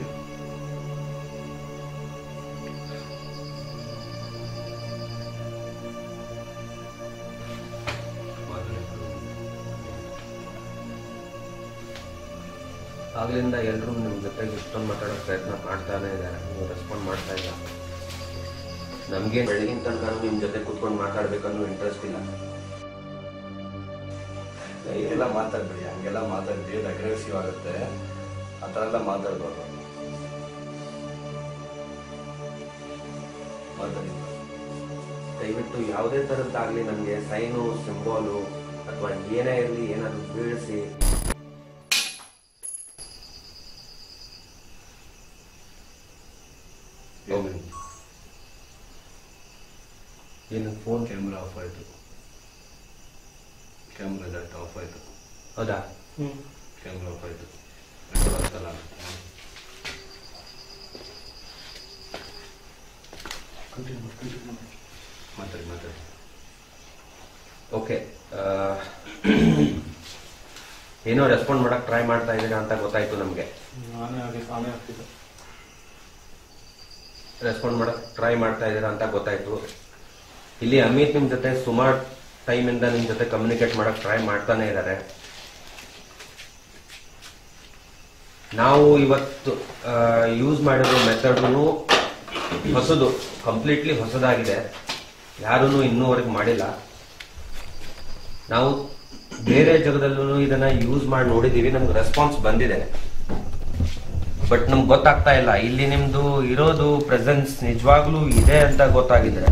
ಆಗ್ಲಿಂದ ಎಲ್ಲರೂ ನಿಮ್ಮ ಜೊತೆಗೆ ಇಷ್ಟೊಂದು ಮಾತಾಡೋ ಪ್ರಯತ್ನ ಮಾಡ್ತಾನೆ ಇದ್ದಾರೆ ನೀವು ರೆಸ್ಪಾಂಡ್ ಮಾಡ್ತಾ ಇಲ್ಲ ನಮಗೆ ಬೆಳಗಿನ ತನಕ ನಿಮ್ಮ ಜೊತೆ ಕೂತ್ಕೊಂಡು ಮಾತಾಡ್ಬೇಕನ್ನೋ ಇಂಟ್ರೆಸ್ಟ್ ಇಲ್ಲ ಎಲ್ಲ ಮಾತಾಡ್ಬೇಡಿ ಹಂಗೆಲ್ಲ ಮಾತಾಡ್ತೀವಿ ಅದು ಅಗ್ರೆಸಿವ್ ಆಗುತ್ತೆ ಆ ಥರ ಎಲ್ಲ ಮಾತಾಡ್ಬಾರ್ದು ಆದ್ದರಿಂದ ದಯವಿಟ್ಟು ಯಾವುದೇ ಥರದ್ದಾಗಲಿ ನನಗೆ ಸೈನು ಸಿಂಬಾಲು ಅಥವಾ ಏನೇ ಇರಲಿ ಏನಾದರೂ ಬೀಳಿಸಿ ಏನಾಯ್ತು ಏನು ಫೋನ್ ಕ್ಯಾಮ್ರಾ ಆಫ್ ಆಯಿತು ಕ್ಯಾಮ್ರಾ ಇದಾಯ್ತು ಆಫ್ ಆಯಿತು ಹೌದಾ ಕ್ಯಾಮ್ರಾ ಆಫ್ ಆಯಿತು ರೆಕಾರ್ಡ್ ಆಗ್ತಲ್ಲ ಮಾತಾಡಿ ಮಾತಾಡಿ ಓಕೆ ಏನೋ ರೆಸ್ಪಾಂಡ್ ಮಾಡಕ್ ಟ್ರೈ ಮಾಡ್ತಾ ಇದ್ದೀರಾ ಅಂತ ಗೊತ್ತಾಯ್ತು ನಮಗೆ ನಾನೇ ಆಗಿ ನಾನೇ ಆಗ್ತಿದ್ದೆ ರೆಸ್ಪಾಂಡ್ ಮಾಡಕ್ ಟ್ರೈ ಮಾಡ್ತಾ ಇದ್ದೀರಾ ಅಂತ ಗೊತ್ತಾಯ್ತು ಇಲ್ಲಿ ಅಮಿತ್ ನಿಮ್ ಜೊತೆ ಸುಮಾರು ಟೈಮಿಂದ ನಿಮ್ ಜೊತೆ ಕಮ್ಯುನಿಕೇಟ್ ಮಾಡಕ್ ಟ್ರೈ ಮಾಡ್ತಾನೆ ಇದ್ದಾರೆ ನಾವು ಇವತ್ತು ಯೂಸ್ ಮಾಡಿರೋ ಮೆಥಡ್ನು ಹೊಸದು ಕಂಪ್ಲೀಟ್ಲಿ ಹೊಸದಾಗಿದೆ ಯಾರೂ ಇನ್ನೂವರೆಗೆ ಮಾಡಿಲ್ಲ ನಾವು ಬೇರೆ ಜಗದಲ್ಲೂ ಇದನ್ನ ಯೂಸ್ ಮಾಡಿ ನೋಡಿದೀವಿ ನಮ್ಗೆ ರೆಸ್ಪಾನ್ಸ್ ಬಂದಿದೆ ಬಟ್ ನಮ್ಗೆ ಗೊತ್ತಾಗ್ತಾ ಇಲ್ಲ ಇಲ್ಲಿ ನಿಮ್ದು ಇರೋದು ಪ್ರೆಸೆನ್ಸ್ ನಿಜವಾಗ್ಲೂ ಇದೆ ಅಂತ ಗೊತ್ತಾಗಿದ್ರೆ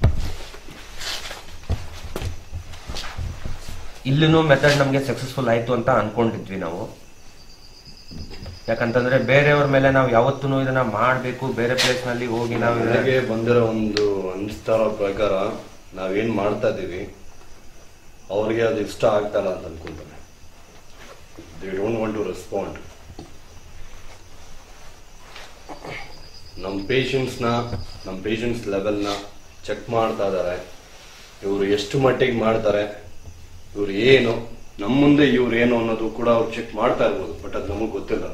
ಇಲ್ಲಿನೂ ಮೆಥಡ್ ನಮ್ಗೆ ಸಕ್ಸಸ್ಫುಲ್ ಆಯ್ತು ಅಂತ ಅನ್ಕೊಂಡಿದ್ವಿ ನಾವು ಯಾಕಂತಂದ್ರೆ ಬೇರೆಯವ್ರ ಮೇಲೆ ನಾವು ಯಾವತ್ತೂ ಇದನ್ನ ಮಾಡ್ಬೇಕು ಬೇರೆ ಪ್ಲೇಸ್ ನಲ್ಲಿ ಹೋಗಿ ನಾವು ಇದನ್ನ- ನನಗೆ ಬಂದಿರೋ ಒಂದು ಅನಿಸ್ತಾ ಇರೋ ಪ್ರಕಾರ ನಾವೇನ್ ಮಾಡ್ತಾ ಇದ್ದೀವಿ ಅವ್ರಿಗೆ ಅದು ಇಷ್ಟ ಆಗ್ತಾ ಇಲ್ಲ ಅಂತ ಅನ್ಕೊಂತಾನೆ they don't want to respond ನಮ್ಮ ಪೇಷನ್ಸ್ನ ನಮ್ಮ ಪೇಷನ್ಸ್ ಲೆವೆಲ್ನ ಚೆಕ್ ಮಾಡ್ತಾ ಇದ್ದಾರೆ ಇವರು ಎಷ್ಟು ಮಟ್ಟಿಗೆ ಮಾಡ್ತಾರೆ ಇವ್ರು ಏನು ನಮ್ಮ ಮುಂದೆ ಇವ್ರು ಏನು ಅನ್ನೋದು ಕೂಡ ಅವ್ರು ಚೆಕ್ ಮಾಡ್ತಾ ಇರ್ಬೋದು ಬಟ್ ಅದು ನಮಗೆ ಗೊತ್ತಿಲ್ಲ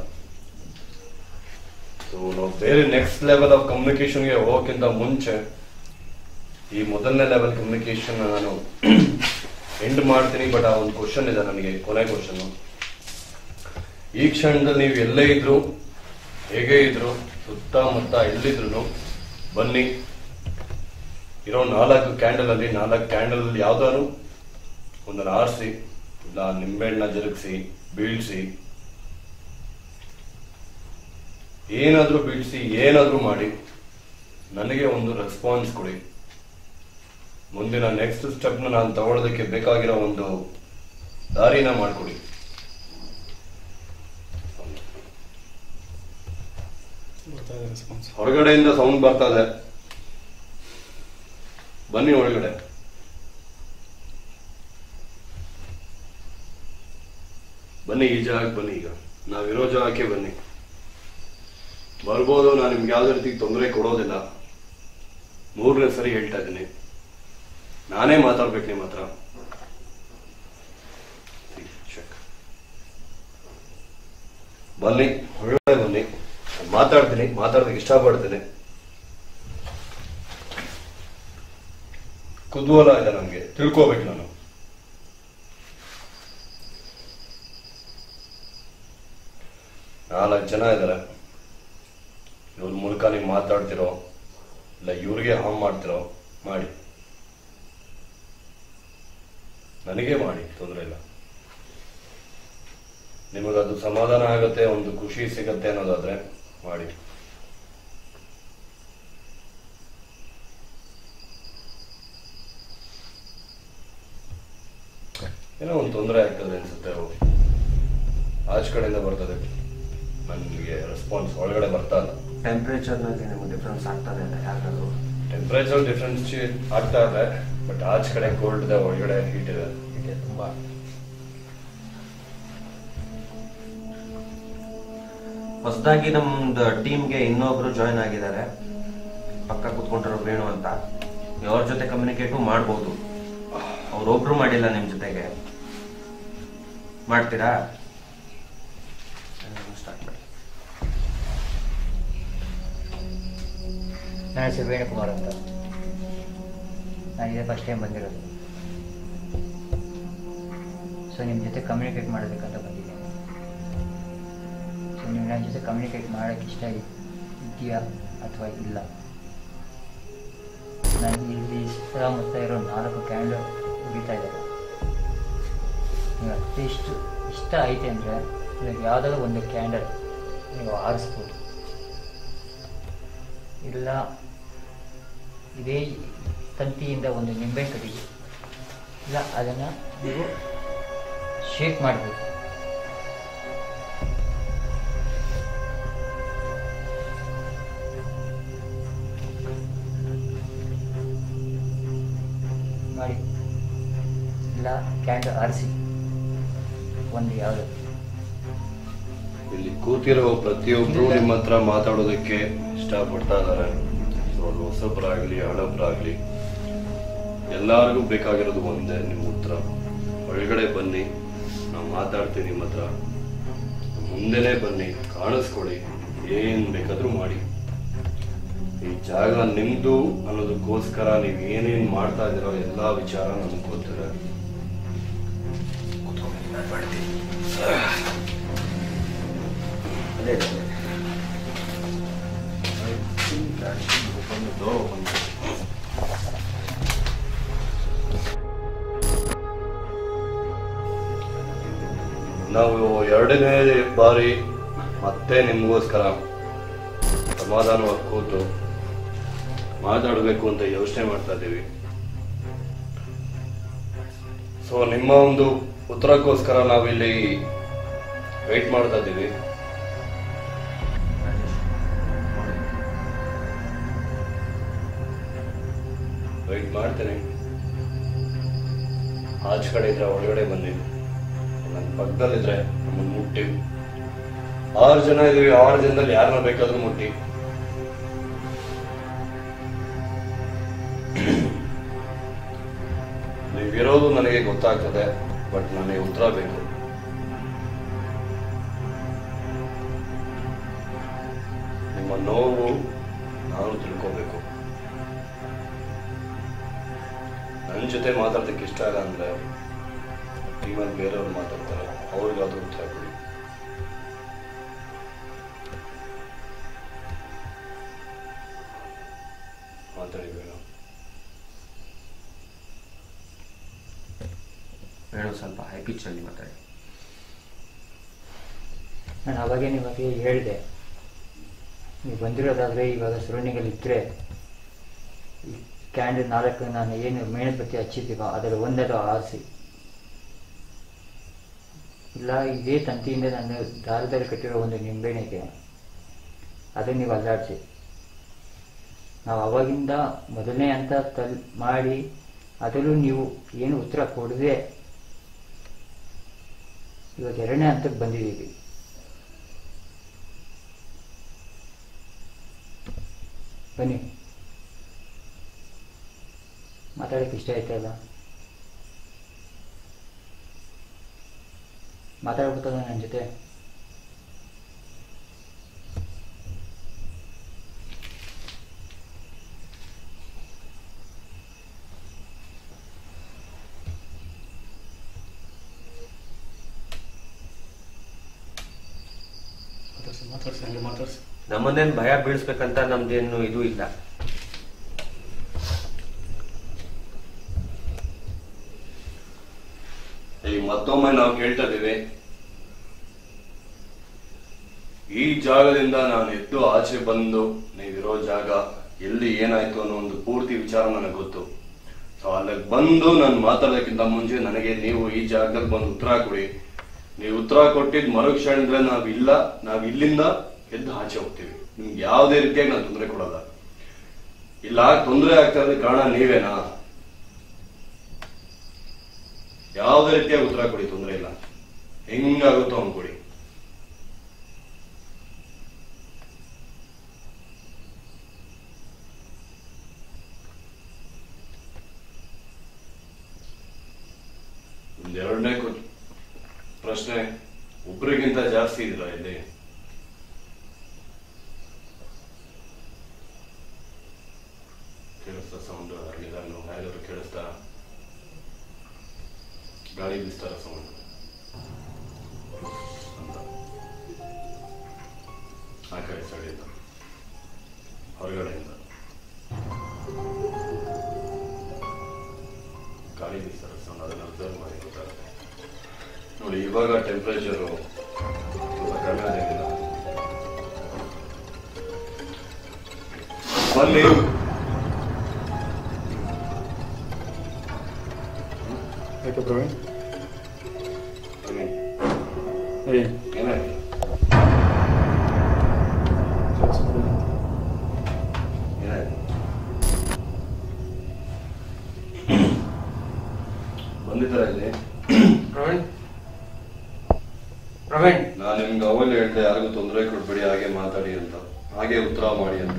ಸೊ ನಾವು ಬೇರೆ ನೆಕ್ಸ್ಟ್ ಲೆವೆಲ್ ಆಫ್ ಕಮ್ಯುನಿಕೇಶನ್ಗೆ ಹೋಗೋಕ್ಕಿಂತ ಮುಂಚೆ ಈ ಮೊದಲನೇ ಲೆವೆಲ್ ಕಮ್ಯುನಿಕೇಶನ್ ನಾನು ಎಂಡ್ ಮಾಡ್ತೀನಿ ಬಟ್ ಆ ಒಂದು ಕ್ವಶನ್ ಇದೆ ನನಗೆ ಕೊನೆ ಕ್ವಶನ್ ಈ ಕ್ಷಣದಲ್ಲಿ ನೀವು ಎಲ್ಲೇ ಇದ್ರು ಹೇಗೆ ಇದ್ರು ಸುತ್ತಮುತ್ತ ಎಲ್ಲಿದ್ರು ಬನ್ನಿ ಇರೋ ನಾಲ್ಕು ಕ್ಯಾಂಡಲ್ ಅಲ್ಲಿ ನಾಲ್ಕು ಕ್ಯಾಂಡಲ್ ಅಲ್ಲಿ ಯಾವ್ದಾದ್ರು ಒಂದನ್ನು ಆರಿಸಿ ಇಲ್ಲ ನಿಂಬೆಹಣ್ಣ ಜರುಗಿಸಿ ಬೀಳ್ಸಿ ಏನಾದ್ರೂ ಬೀಳಿಸಿ ಏನಾದ್ರೂ ಮಾಡಿ ನನಗೆ ಒಂದು ರೆಸ್ಪಾನ್ಸ್ ಕೊಡಿ ಮುಂದಿನ ನೆಕ್ಸ್ಟ್ ಸ್ಟೆಪ್ನ ನಾನು ತಗೊಳ್ಳೋದಕ್ಕೆ ಬೇಕಾಗಿರೋ ಒಂದು ದಾರಿನ ಮಾಡಿಕೊಡಿ ಗೊತ್ತಾಗಿದೆ ರೆಸ್ಪಾನ್ಸ್ ಹೊರಗಡೆಯಿಂದ ಸೌಂಡ್ ಬರ್ತಾ ಇದೆ ಬನ್ನಿ ಒಳಗಡೆ ಬನ್ನಿ ಈ ಜಾಗಕ್ಕೆ ಬನ್ನಿ ಈಗ ನಾವಿರೋ ಜಾಗಕ್ಕೆ ಬನ್ನಿ ಬರ್ಬೋದು ನಾನು ನಿಮ್ಗೆ ಯಾವ್ದೇ ರೀತಿ ತೊಂದರೆ ಕೊಡೋದಿಲ್ಲ ಮೂರನೇ ಸರಿ ಹೇಳ್ತಾ ಇದ್ದೀನಿ ನಾನೇ ಮಾತಾಡ್ಬೇಕು ನಿಮ್ಮ ಹತ್ರ ಚೆಕ್ ಬನ್ನಿ ಒಳಗಡೆ ಬನ್ನಿ ನಾನ್ ಮಾತಾಡ್ತೀನಿ ಮಾತಾಡೋದಕ್ಕೆ ಇಷ್ಟಪಡ್ತೀನಿ ಕುತೂಹಲ ಇದೆ ನನಗೆ ತಿಳ್ಕೋಬೇಕು ನಾನು ನಾಲ್ಕು ಜನ ಇದ್ದಾರೆ ಇವ್ರ ಮೂಲಕ ನೀವು ಮಾತಾಡ್ತಿರೋ ಇಲ್ಲ ಇವ್ರಿಗೆ ಹಾಮ್ ಮಾಡ್ತಿರೋ ಮಾಡಿ ನನಗೆ ಮಾಡಿ ತೊಂದರೆ ಇಲ್ಲ ನಿಮಗದು ಸಮಾಧಾನ ಆಗುತ್ತೆ ಒಂದು ಖುಷಿ ಸಿಗತ್ತೆ ಅನ್ನೋದಾದ್ರೆ ಮಾಡಿ ಏನೋ ಒಂದು ತೊಂದರೆ ಆಗ್ತದೆ ಅನ್ಸುತ್ತೆ ಅವು ಆಚೆ ಕಡೆಯಿಂದ ಬರ್ತದೆ ನನಗೆ ರೆಸ್ಪಾನ್ಸ್ ಒಳಗಡೆ ಬರ್ತಾ ಇಲ್ಲ ಟೆಂಪ್ರೇಚರ್ನಲ್ಲಿ ನಿಮ್ಗೆ ಡಿಫ್ರೆನ್ಸ್ ಆಗ್ತಾನೆ ಇದೆ ಯಾಕಾದ್ರು ಟೆಂಪರೇಚರ್ ಡಿಫ್ರೆನ್ಸ್ ಆಗ್ತಾ ಇದೆ ಬಟ್ ಆಚೆ ಕಡೆ ಕೋಲ್ಡ್ ಇದೆ ಒಳಗಡೆ ಹೀಟ್ ಇದೆ ಇದೆ ತುಂಬಾ ಹೊಸದಾಗಿ ನಮ್ದು ಟೀಮ್ಗೆ ಇನ್ನೊಬ್ರು ಜಾಯ್ನ್ ಆಗಿದ್ದಾರೆ ಪಕ್ಕ ಕುತ್ಕೊಂಡಿರೋ ವೇಣು ಅಂತ ನೀವು ಅವ್ರ ಜೊತೆ ಕಮ್ಯುನಿಕೇಟು ಮಾಡ್ಬೋದು ಅವ್ರೊಬ್ರು ಮಾಡಿಲ್ಲ ನಿಮ್ ಜೊತೆಗೆ ಮಾಡ್ತೀರಾ ಸ್ಟಾರ್ಟ್ ಮಾಡಿ ನನ್ನ ಹೆಸರು ವೇಣುಕುಮಾರ್ ಅಂತ ನಾನು ಇದೇ ಫಸ್ಟ್ ಟೈಮ್ ಬಂದಿರೋದು ಸೊ ನಿಮ್ಮ ಜೊತೆ ಕಮ್ಯುನಿಕೇಟ್ ಮಾಡೋದಕ್ಕಂತ ಬಂದಿದ್ದೀನಿ ಸೊ ನೀವು ನನ್ನ ಜೊತೆ ಕಮ್ಯುನಿಕೇಟ್ ಮಾಡೋಕ್ಕೆ ಇಷ್ಟ ಇದ್- ಇದೆಯಾ ಅಥವಾ ಇಲ್ಲ ನಾನು ಇಲ್ಲಿ ಸುತ್ತಮುತ್ತ ಇರೋ ನಾಲ್ಕು ಕ್ಯಾಂಡಲ್ ಉರಿತಾ ಇದ್ದಾರೆ ನೀವು ಅಟ್ಲೀಸ್ಟ್ ಇಷ್ಟ ಐತೆ ಅಂದರೆ ನೀವು ಯಾವುದಾದ್ರು ಒಂದು ಕ್ಯಾಂಡಲ್ ನೀವು ಆರಿಸ್ಬೋದು ಇಲ್ಲ ಇದೇ ತಂತಿಯಿಂದ ಒಂದು ನಿಂಬೆ ಕಡಿಗೆ ಇಲ್ಲ ಅದನ್ನು ನೀವು ಶೇಕ್ ಮಾಡಬೇಕು ಮಾಡಿ ಇಲ್ಲ ಕ್ಯಾಂಡಲ್ ಆರಿಸಿ ಒಂದು ಯಾವುದು ಇಲ್ಲಿ ಕೂತಿರೋ ಪ್ರತಿಯೊಬ್ರು ನಿಮ್ಮ ಹತ್ರ ಮಾತಾಡೋದಕ್ಕೆ ಇಷ್ಟಪಡ್ತಾ ಇದ್ದಾರೆ ಸೊ ಅದು ಹೊಸಬ್ರಾಗ್ಲಿ ಹಳಬ್ರಾಗ್ಲಿ ಎಲ್ಲರಿಗೂ ಬೇಕಾಗಿರೋದು ಒಂದೇ ನಿಮ್ಮ ಉತ್ತರ ಒಳಗಡೆ ಬನ್ನಿ ನಾವು ಮಾತಾಡ್ತೀವಿ ನಿಮ್ಮ ಹತ್ರ ಮುಂದೆನೆ ಬನ್ನಿ ಕಾಣಿಸ್ಕೊಳ್ಳಿ ಏನ್ ಬೇಕಾದ್ರೂ ಮಾಡಿ ಈ ಜಾಗ ನಿಮ್ದು ಅನ್ನೋದಕ್ಕೋಸ್ಕರ ನೀವು ಏನೇನ್ ಮಾಡ್ತಾ ಇದ್ದೀರೋ ಎಲ್ಲಾ ವಿಚಾರ ನಮ್ಗೆ ಗೊತ್ತಿದೆ ಕೂತ್ಕೊಂಡು ಮಾತಾಡ್ತೀನಿ ಅದೇ ನಾವು ಎರಡನೇ ಬಾರಿ ಮತ್ತೆ ನಿಮಗೋಸ್ಕರ ಸಮಾಧಾನವಾಗಿ ಕೂತು ಮಾತಾಡಬೇಕು ಅಂತ ಯೋಚನೆ ಮಾಡ್ತಾ ಇದ್ದೀವಿ ಸೊ ನಿಮ್ಮ ಒಂದು ಉತ್ತರಕ್ಕೋಸ್ಕರ ನಾವಿಲ್ಲಿ ವೆಯ್ಟ್ ಮಾಡ್ತಾ ಇದ್ದೀವಿ ವೆಯ್ಟ್ ಮಾಡ್ತೇನೆ ಆಚೆ ಕಡೆ ಇದ್ರೆ ಒಳಗಡೆ ಬನ್ನಿ ನನ್ನ ಪಕ್ಕದಲ್ಲಿದ್ರೆ ನಮ್ಮನ್ನು ಮುಟ್ಟಿ ಆರು ಜನ ಇದೀವಿ ಆರು ಜನದಲ್ಲಿ ಯಾರನ್ನ ಬೇಕಾದ್ರೂ ಮುಟ್ಟಿ ನೀವಿರೋದು ನನಗೆ ಗೊತ್ತಾಗ್ತದೆ ಬಟ್ ನನಗೆ ಉತ್ತರ ಬೇಕು ನಿಮ್ಮ ನೋವು ನಾನು ತಿಳ್ಕೋಬೇಕು ನನ್ನ ಜೊತೆ ಮಾತಾಡೋದಕ್ಕೆ ಇಷ್ಟ ಇಲ್ಲ ಅಂದ್ರೆ ಟೀಮಲ್ಲಿ ಬೇರೆಯವ್ರು ಮಾತಾಡ್ತಾರೆ ಅವ್ರಿಗಾದ್ರೂ ಉತ್ತರ ಕೊಡಿ ಮಾತಾಡಿ ಬೇಡ ಮೇಡಮ್ ಸ್ವಲ್ಪ ಹೈ ಪಿಚ್ಚಲ್ಲಿ ಮಾತಾಡಿ ನಾನು ಅವಾಗೇ ನಿಮಗೆ ಹೇಳಿದೆ ನೀವು ಬಂದಿರೋದಾದರೆ ಇವಾಗ ಸುರಣಿಗಳು ಇದ್ದರೆ ಈ ಕ್ಯಾಂಡಲ್ ನಾಲ್ಕು ನಾನು ಏನು ಮೇಣಬತ್ತಿ ಹಚ್ಚಿದ್ದೀವೋ ಅದರ ಒಂದೆರಡು ಆರಿಸಿ ಇಲ್ಲ ಇದೇ ತಂತಿಯಿಂದ ನಾನು ದಾರದಲ್ಲಿ ಕಟ್ಟಿರೋ ಒಂದು ನಿಂಬೆಹಣ್ಣಿದೆ ಅದನ್ನು ನೀವು ಅಲ್ಲಾಡಿಸಿ ನಾವು ಅವಾಗಿಂದ ಮೊದಲನೇ ಹಂತ ತಲ್ ಮಾಡಿ ಅದರಲ್ಲೂ ನೀವು ಏನು ಉತ್ತರ ಕೊಡದೆ ಇವಾಗ ಎರಡನೇ ಹಂತಕ್ಕೆ ಬಂದಿದ್ದೀವಿ ಬನ್ನಿ ಮಾತಾಡೋಕ್ಕೆ ಇಷ್ಟ ಆಯ್ತಲ್ಲ ಮಾತಾಡ್ಬಿಟ್ಟಲ್ಲ ನನ್ನ ಜೊತೆ ಮಾತಾಡ್ಸಿ ಮಾತಾಡ್ಸಿ ಹಂಗೆ ಮಾತಾಡ್ಸಿ ನಮ್ಮನ್ನೇನು ಭಯ ಬೀಳಿಸ್ಬೇಕಂತ ನಮ್ದೇನು ಇದು ಇಲ್ಲ ಈಗ ಮತ್ತೊಮ್ಮೆ ನಾವು ಕೇಳ್ತಾ ಇದ್ದೀವಿ ಈ ಜಾಗದಿಂದ ನಾನು ಎದ್ದು ಆಚೆ ಬಂದು ನೀವಿರೋ ಜಾಗ ಎಲ್ಲಿ ಏನಾಯ್ತು ಅನ್ನೋ ಒಂದು ಪೂರ್ತಿ ವಿಚಾರ ನನಗೆ ಗೊತ್ತು ಸೊ ಅಲ್ಲಿಗೆ ಬಂದು ನಾನು ಮಾತಾಡೋದಕ್ಕಿಂತ ಮುಂಚೆ ನನಗೆ ನೀವು ಈ ಜಾಗದಲ್ಲಿ ಬಂದು ಉತ್ತರ ಕೊಡಿ ನೀವು ಉತ್ತರ ಕೊಟ್ಟಿದ್ ಮರುಕ್ಷಣದ್ರೆ ನಾವ್ ಇಲ್ಲ ನಾವ್ ಇಲ್ಲಿಂದ ಎದ್ದು ಆಚೆ ಹೋಗ್ತೀವಿ ನಿಮ್ಗೆ ಯಾವುದೇ ರೀತಿಯಾಗಿ ನಾನು ತೊಂದರೆ ಕೊಡಲ್ಲ ಇಲ್ಲ ತೊಂದರೆ ಆಗ್ತಾ ಇರೋದಕ್ಕೆ ಕಾರಣ ನೀವೇನಾ ಯಾವುದೇ ರೀತಿಯಾಗಿ ಉತ್ತರ ಕೊಡಿ ತೊಂದರೆ ಇಲ್ಲ ಹೆಂಗಾಗುತ್ತೋ ಹಂಗ್ ಕೊಡಿ ಒಂದೆರಡನೇ ಕು- ಪ್ರಶ್ನೆ ಒಬ್ರಿಗಿಂತ ಜಾಸ್ತಿ ಇದ್ರ ಇಲ್ಲಿ ಕೇಳಿಸ್ತಾ ಸೌಂಡ್ ನಿಧಾನ ಯಾರು ಕೇಳಿಸ್ತಾ ಗಾಳಿ ಬೀಸ್ತಾರ ಸೌಂಡ್ ಅಂತ ಆ ಕಡೆ ಸೈಡಿಂದ ಹೊರಗಡೆಯಿಂದ ಗಾಳಿ ಬೀಸ್ತಾರ ಸೌಂಡ್ ಅದನ್ನ ಅಬ್ಸರ್ವ್ ಮಾಡಿ ಗೊತ್ತಾಗುತ್ತೆ ನೋಡಿ ಇವಾಗ ಟೆಂಪರೇಚರು ತುಂಬ ಕಡಿಮೆ ಆಗಿಲ್ಲ ಬನ್ನಿ ಯಾಕೆ ಪ್ರವೀಣ್ ಪ್ರವೀಣ್, ಏಯ್ ಏನಾಯ್ತು ಕೆಲಸ ಪ್ರವೀಣ್ ಏನಾಯ್ತು ಬಂದಿದ್ದಾರ ಇಲ್ಲಿ ಪ್ರವೀಣ್ ಪ್ರವೀಣ್ ನಾನು ನಿಮ್ಗೆ ಅವಲ್ಲಿ ಹೇಳ್ದೆ ಯಾರಿಗೂ ತೊಂದರೆ ಕೊಡ್ಬೇಡಿ ಹಾಗೆ ಮಾತಾಡಿ ಅಂತ ಹಾಗೆ ಉತ್ತರ ಮಾಡಿ ಅಂತ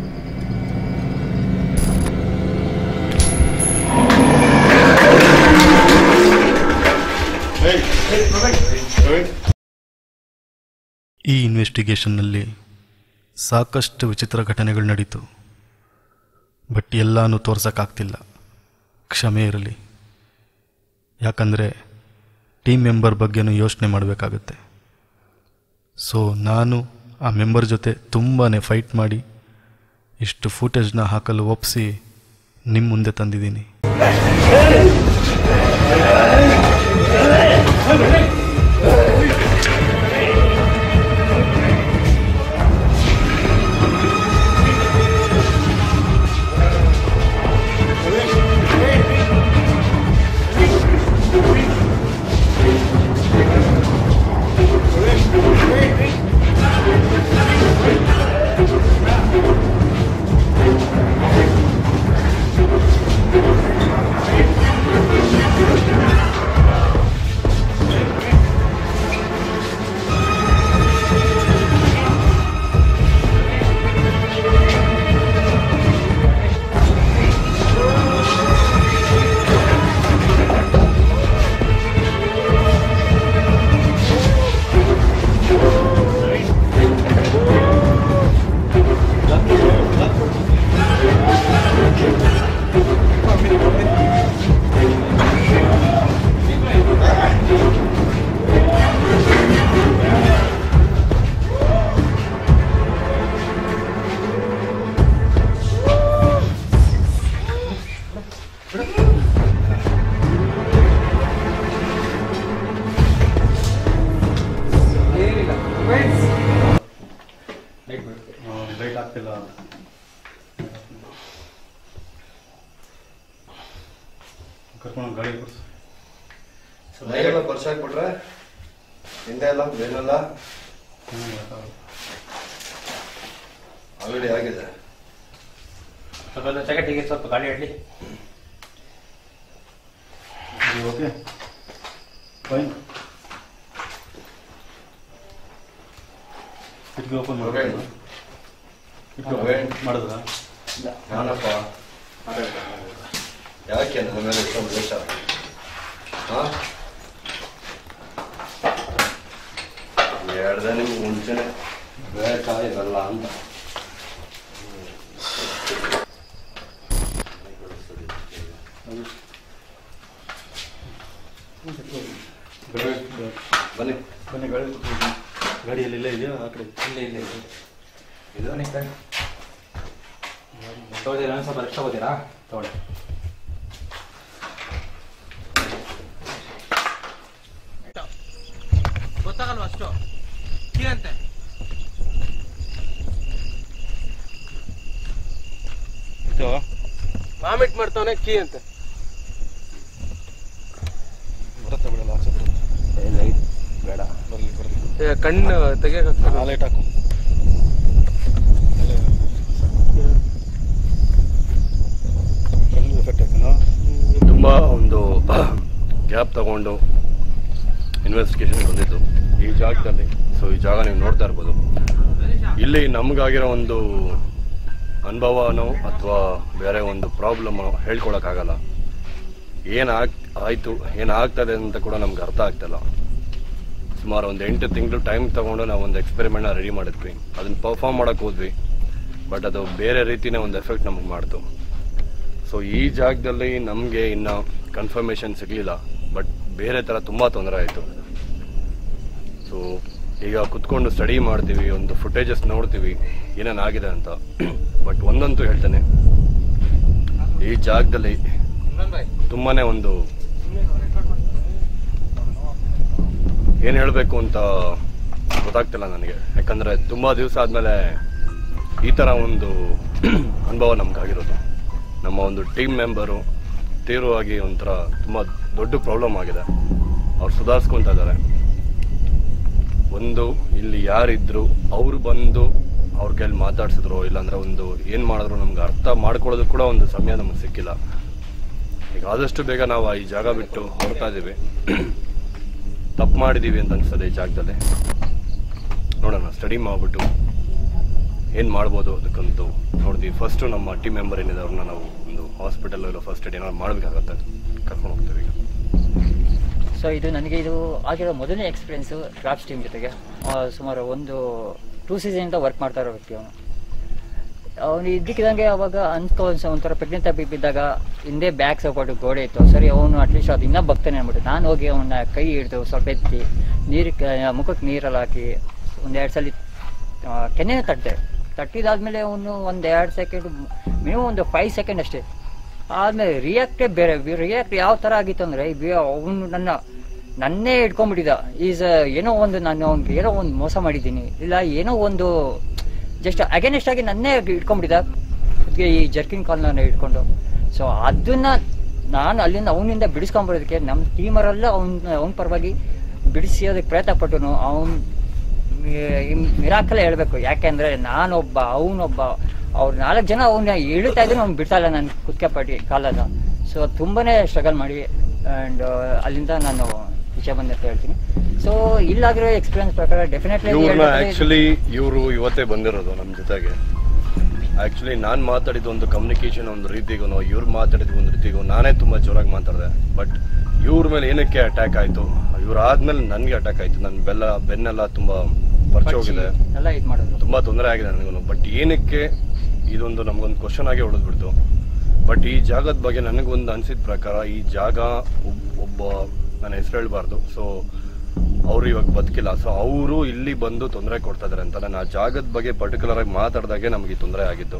ಈ ಇನ್ವೆಸ್ಟಿಗೇಷನ್ನಲ್ಲಿ ಸಾಕಷ್ಟು ವಿಚಿತ್ರ ಘಟನೆಗಳು ನಡೀತು ಬಟ್ ಎಲ್ಲನೂ ತೋರ್ಸೋಕ್ಕಾಗ್ತಿಲ್ಲ ಕ್ಷಮೆ ಇರಲಿ ಯಾಕಂದರೆ ಟೀಮ್ ಮೆಂಬರ್ ಬಗ್ಗೆನೂ ಯೋಚನೆ ಮಾಡಬೇಕಾಗತ್ತೆ ಸೊ ನಾನು ಆ ಮೆಂಬರ್ ಜೊತೆ ತುಂಬಾ ಫೈಟ್ ಮಾಡಿ ಇಷ್ಟು ಫೂಟೇಜ್ನ ಹಾಕಲು ಒಪ್ಪಿಸಿ ನಿಮ್ಮ ಮುಂದೆ ತಂದಿದ್ದೀನಿ ಲೈಟ್ ಆಗ್ತಿಲ್ಲ ಕರ್ಕೊಂಡು ಗಾಡಿ ಕೊಡ್ಸು ಮೈಗೆಲ್ಲ ಪರಿಚಯ ಆಗ್ಬಿಟ್ರೆ ಹಿಂದೆ ಎಲ್ಲ ಬೇನಲ್ಲ ಆಲ್ರೆಡಿ ಆಗಿದೆ ಸ್ವಲ್ಪ ಸೆಕೆಂಡಿಗೆ ಸ್ವಲ್ಪ ಗಾಳಿ ಆಡಲಿ ಓಕೆ ಫೈನ್ ಕಿಟಕಿ ಓಪನ್ Okay. Okay. ಮಾಡಿದ್ರ ನಾನಪ್ಪ ಯಾಕೆ ನನ್ನ ಮೇಲೆ ಇಷ್ಟೊಂದು ದ್ವೇಷ ಹಾ ಹೇಳ್ದೆ ನಿಮ್ಗೆ ಮುಂಚೆನೆ ಬೇಕಾ ಇರಲ್ಲ ಅಂತ ಬನ್ನಿ ಬನ್ನಿ ಗಾಡಿ ಕೂತ್ಕೊಳ್ಳಿ. ಗಾಡಿಯಲ್ಲಿ ಇಲ್ಲೇ ಇದೆಯಾ ಆ ಕಡೆ ಇಲ್ಲ ಇಲ್ಲ ಇಲ್ಲ ಇದು ತಗೋತೀರಾ ಒಂದು ಸ್ವಲ್ಪ ರಕ್ಷ ತಗೋತೀರಾ ತಗೊಳ್ಳಿ ಗೊತ್ತಾಗಲ್ವಾ ಅಷ್ಟು ಕೀ ಅಂತೆ ವಾಮಿಟ್ ಮಾಡ್ತಾವನೆ ಕೀ ಅಂತೆ ಬರುತ್ತೆ ಬಿಡಲ್ಲ ಆಚೆ ಬರುತ್ತೆ ಲೈಟ್ ಬೇಡ ಬರಲಿ ಬರಲಿ ಏ, ಕಣ್ಣು ತೆಗಿಯಕ್ಕೆ ಆ ಲೈಟ್ ಹಾಕು ಅಲ್ಲೇ ಕಣ್ಣು ಎಫೆಕ್ಟ್ ಆಯ್ತನಾ ತುಂಬ ಒಂದು ಗ್ಯಾಪ್ ತಗೊಂಡು ಇನ್ವೆಸ್ಟಿಗೇಷನ್ ಬಂದಿದ್ದು ಈ ಜಾಗದಲ್ಲಿ ಸೊ ಈ ಜಾಗ ನೀವು ನೋಡ್ತಾ ಇರ್ಬೋದು ಇಲ್ಲಿ ನಮಗಾಗಿರೋ ಒಂದು ಅನುಭವನೋ ಅಥವಾ ಬೇರೆ ಒಂದು ಪ್ರಾಬ್ಲಮ್ಮೋ ಹೇಳ್ಕೊಳಕ್ಕಾಗಲ್ಲ ಏನು ಆಗ್ ಆಯಿತು ಏನು ಆಗ್ತದೆ ಅಂತ ಕೂಡ ನಮ್ಗೆ ಅರ್ಥ ಆಗ್ತಿಲ್ಲ ಸುಮಾರು ಒಂದು ಎಂಟು ತಿಂಗಳು ಟೈಮ್ ತಗೊಂಡು ನಾವು ಒಂದು ಎಕ್ಸ್ಪೆರಿಮೆಂಟ್ನ ರೆಡಿ ಮಾಡಿದ್ವಿ ಅದನ್ನ ಪರ್ಫಾರ್ಮ್ ಮಾಡೋಕೆ ಹೋದ್ವಿ ಬಟ್ ಅದು ಬೇರೆ ರೀತಿನೇ ಒಂದು ಎಫೆಕ್ಟ್ ನಮಗೆ ಮಾಡ್ತು ಸೊ ಈ ಜಾಗದಲ್ಲಿ ನಮಗೆ ಇನ್ನು ಕನ್ಫರ್ಮೇಷನ್ ಸಿಗಲಿಲ್ಲ ಬಟ್ ಬೇರೆ ಥರ ತುಂಬ ತೊಂದರೆ ಆಯಿತು ಸೊ ಈಗ ಕುತ್ಕೊಂಡು ಸ್ಟಡಿ ಮಾಡ್ತೀವಿ ಒಂದು ಫುಟೇಜಸ್ ನೋಡ್ತೀವಿ ಏನೇನಾಗಿದೆ ಅಂತ ಬಟ್ ಒಂದಂತೂ ಹೇಳ್ತೇನೆ ಈ ಜಾಗದಲ್ಲಿ ತುಂಬಾ ಒಂದು ಏನು ಹೇಳಬೇಕು ಅಂತ ಗೊತ್ತಾಗ್ತಿಲ್ಲ ನನಗೆ ಯಾಕಂದರೆ ತುಂಬ ದಿವಸ ಆದಮೇಲೆ ಈ ಥರ ಒಂದು ಅನುಭವ ನಮ್ಗಾಗಿರೋದು ನಮ್ಮ ಒಂದು ಟೀಮ್ ಮೆಂಬರು ತೀವ್ರವಾಗಿ ಒಂಥರ ತುಂಬ ದೊಡ್ಡ ಪ್ರಾಬ್ಲಮ್ ಆಗಿದೆ ಅವ್ರು ಸುಧಾರಿಸ್ಕೊತಾ ಇದ್ದಾರೆ ಒಂದು ಇಲ್ಲಿ ಯಾರಿದ್ರು ಅವ್ರು ಬಂದು ಅವ್ರ ಕೈಲಿ ಮಾತಾಡ್ಸಿದ್ರು ಇಲ್ಲಾಂದ್ರೆ ಒಂದು ಏನು ಮಾಡಿದ್ರು ನಮ್ಗೆ ಅರ್ಥ ಮಾಡ್ಕೊಳ್ಳೋದಕ್ಕೆ ಕೂಡ ಒಂದು ಸಮಯ ನಮಗೆ ಸಿಕ್ಕಿಲ್ಲ ಈಗ ಆದಷ್ಟು ಬೇಗ ನಾವು ಈ ಜಾಗ ಬಿಟ್ಟು ಹೊರಡ್ತಾ ಇದ್ದೀವಿ ತಪ್ಪು ಮಾಡಿದ್ದೀವಿ ಅಂತ ಅನ್ಸ್ತದೆ ಈ ಜಾಗದಲ್ಲಿ ನೋಡೋಣ ಸ್ಟಡಿ ಮಾಡ್ಬಿಟ್ಟು ಏನು ಮಾಡ್ಬೋದು ಅದಕ್ಕಂತೂ ನೋಡಿದ್ವಿ ಫಸ್ಟು ನಮ್ಮ ಟೀಮ್ ಮೆಂಬರ್ ಏನಿದೆ ಅವ್ರನ್ನ ನಾವು ಒಂದು ಹಾಸ್ಪಿಟಲ್ ಇಲ್ಲ ಫಸ್ಟ್ ಏಡ್ ಏನಾದ್ರು ಮಾಡಬೇಕಾಗತ್ತೆ ಕರ್ಕೊಂಡು ಹೋಗ್ತೀವಿ ಈಗ ಸೊ ಇದು ನನಗೆ ಇದು ಆಗಿರೋ ಮೊದಲನೇ ಎಕ್ಸ್ಪೀರಿಯೆನ್ಸು ಡ್ರಾಪ್ಸ್ ಟೀಮ್ ಜೊತೆಗೆ ಆ, ಸುಮಾರು ಒಂದು ಟೂ ಸೀಸನಿಂದ ವರ್ಕ್ ಮಾಡ್ತಾ ಇರೋ ವ್ಯಕ್ತಿ ಅವನು ಅವನು ಇದ್ದಕ್ಕಿದ್ದಂಗೆ ಅವಾಗ ಅನ್ಕೋ ಒಂದ್ಸ- ಒಂಥರ ಪ್ರೆಗ್ನೆಂಟ್ ಆಗಿ ಬಿದ್ದಾಗ ಹಿಂದೆ ಬ್ಯಾಕ್ ಸಪೋರ್ಟ್ ಗೋಡೆ ಇತ್ತು ಸರಿ ಅವನು ಅಟ್ಲೀಸ್ಟ್ ಅದು ಇನ್ನೂ ಬಗ್ತಾನೆ ಅಂದ್ಬಿಟ್ಟು ನಾನು ಹೋಗಿ ಅವನ ಕೈ ಹಿಡಿದು ಸ್ವಲ್ಪ ಎತ್ತಿ ನೀರು ಮುಖಕ್ಕೆ ನೀರಲ್ಲಿ ಹಾಕಿ ಒಂದೆರಡು ಸಲ ಕೆನ್ನೆ ತಟ್ಟೆ ತಟ್ಟಿದಾದ್ಮೇಲೆ ಅವನು ಒಂದು ಎರಡು ಸೆಕೆಂಡ್ ಮಿನಿಮಮ್ ಒಂದು ಫೈವ್ ಸೆಕೆಂಡ್ ಅಷ್ಟೇ ಆದ್ಮೇಲೆ ರಿಯಾಕ್ಟೇ ಬೇರೆ ರಿಯಾಕ್ಟ್ ಯಾವ ಥರ ಆಗಿತ್ತು ಅಂದರೆ ಅವನು ನನ್ನ ನನ್ನೇ ಇಟ್ಕೊಂಡ್ಬಿಟ್ಟಿದ್ದ ಈಸ್ ಏನೋ ಒಂದು ನಾನು ಅವ್ನಿಗೆ ಏನೋ ಒಂದು ಮೋಸ ಮಾಡಿದ್ದೀನಿ ಇಲ್ಲ ಏನೋ ಒಂದು ಜಸ್ಟ್ ಅಗೇನೆಸ್ಟ್ ಆಗಿ ನನ್ನೇ ಇಟ್ಕೊಂಡ್ಬಿಟ್ಟಿದ್ದ ಅದಕ್ಕೆ ಈ ಜರ್ಕಿನ್ ಕಾಲ್ನ ಇಟ್ಕೊಂಡು ಸೊ ಅದನ್ನ ನಾನು ಅಲ್ಲಿಂದ ಅವನಿಂದ ಬಿಡಿಸ್ಕೊಂಬರೋದಕ್ಕೆ ನಮ್ಮ ಟೀಮರೆಲ್ಲ ಅವ್ನ ಅವನ ಪರವಾಗಿ ಬಿಡಿಸೋದಕ್ಕೆ ಪ್ರಯತ್ನ ಪಟ್ಟನು ಅವನು ಮಿರಾಕಲ್ಲ ಹೇಳ್ಬೇಕು ಯಾಕೆಂದ್ರೆ ನಾನೊಬ್ಬ ಅವನೊಬ್ಬ ಅವ್ರು ನಾಲ್ಕು ಜನ ಅವನ್ನ ಇಳಿತಾ ಇದ್ರೆ ಅವ್ನು ಬಿಡ್ತಾ ಇಲ್ಲ ನಾನು ಕುತ್ಕೆಪಟ್ಟಿ ಕಾಲದ ಸೊ ತುಂಬಾನೇ ಸ್ಟ್ರಗಲ್ ಮಾಡಿ ಆ್ಯಂಡ್ ಅಲ್ಲಿಂದ ನಾನು ವಿಷಯ ಬಂದ ಅಂತ ಹೇಳ್ತೀನಿ ಸೊ ಇಲ್ಲಾಗಿರೋ ಎಕ್ಸ್ಪೀರಿಯನ್ಸ್ ಪ್ರಕಾರ ಡೆಫಿನೆಟ್ಲಿ ಇವ್ರನ್ನ ಆಕ್ಚುಲಿ ಇವರು ಇವತ್ತೇ ಬಂದಿರೋದು ನಮ್ಮ ಜೊತೆಗೆ ಆಕ್ಚುಲಿ ನಾನು ಮಾತಾಡಿದ ಒಂದು ಕಮ್ಯುನಿಕೇಶನ್ ಒಂದು ರೀತಿಗೂ ಇವ್ರು ಮಾತಾಡಿದ ಒಂದು ರೀತಿಗೂ ನಾನೇ ತುಂಬಾ ಜೋರಾಗಿ ಮಾತಾಡಿದೆ ಬಟ್ ಇವ್ರ ಮೇಲೆ ಏನಕ್ಕೆ ಅಟ್ಯಾಕ್ ಆಯ್ತು ಇವ್ರು ಆದ್ಮೇಲೆ ನನಗೆ ಅಟ್ಯಾಕ್ ಆಯ್ತು ನನ್ನ ಬೆಲ್ಲ ಬೆನ್ನೆಲ್ಲ ತುಂಬಾ ಪರಿಚಯ ಹೋಗಿದೆ ಎಲ್ಲ ಇದು ಮಾಡೋದು ತುಂಬಾ ತೊಂದರೆ ಆಗಿದೆ ನನಗೂ ಬಟ್ ಏನಕ್ಕೆ ಇದೊಂದು ನಮಗೊಂದು ಕ್ವಶನ್ ಆಗಿ ಉಳಿದ್ಬಿಡ್ತು ಬಟ್ ಈ ಜಾಗದ ಬಗ್ಗೆ ನನಗೊಂದು ಅನ್ಸಿದ ಪ್ರಕಾರ ಈ ಜಾಗ ಒಬ್- ಒಬ್ಬ ನನ್ನ ಹೆಸರು ಹೇಳ್ಬಾರ್ದು ಸೊ ಅವರು ಇವಾಗ ಬದುಕಿಲ್ಲ ಸೊ ಅವರು ಇಲ್ಲಿ ಬಂದು ತೊಂದರೆ ಕೊಡ್ತಾ ಇದಾರೆ ಅಂತ ನಾನು ಆ ಜಾಗದ ಬಗ್ಗೆ ಪರ್ಟಿಕ್ಯುಲರ್ ಆಗಿ ಮಾತಾಡಿದಾಗೆ ನಮಗೆ ಈ ತೊಂದರೆ ಆಗಿತ್ತು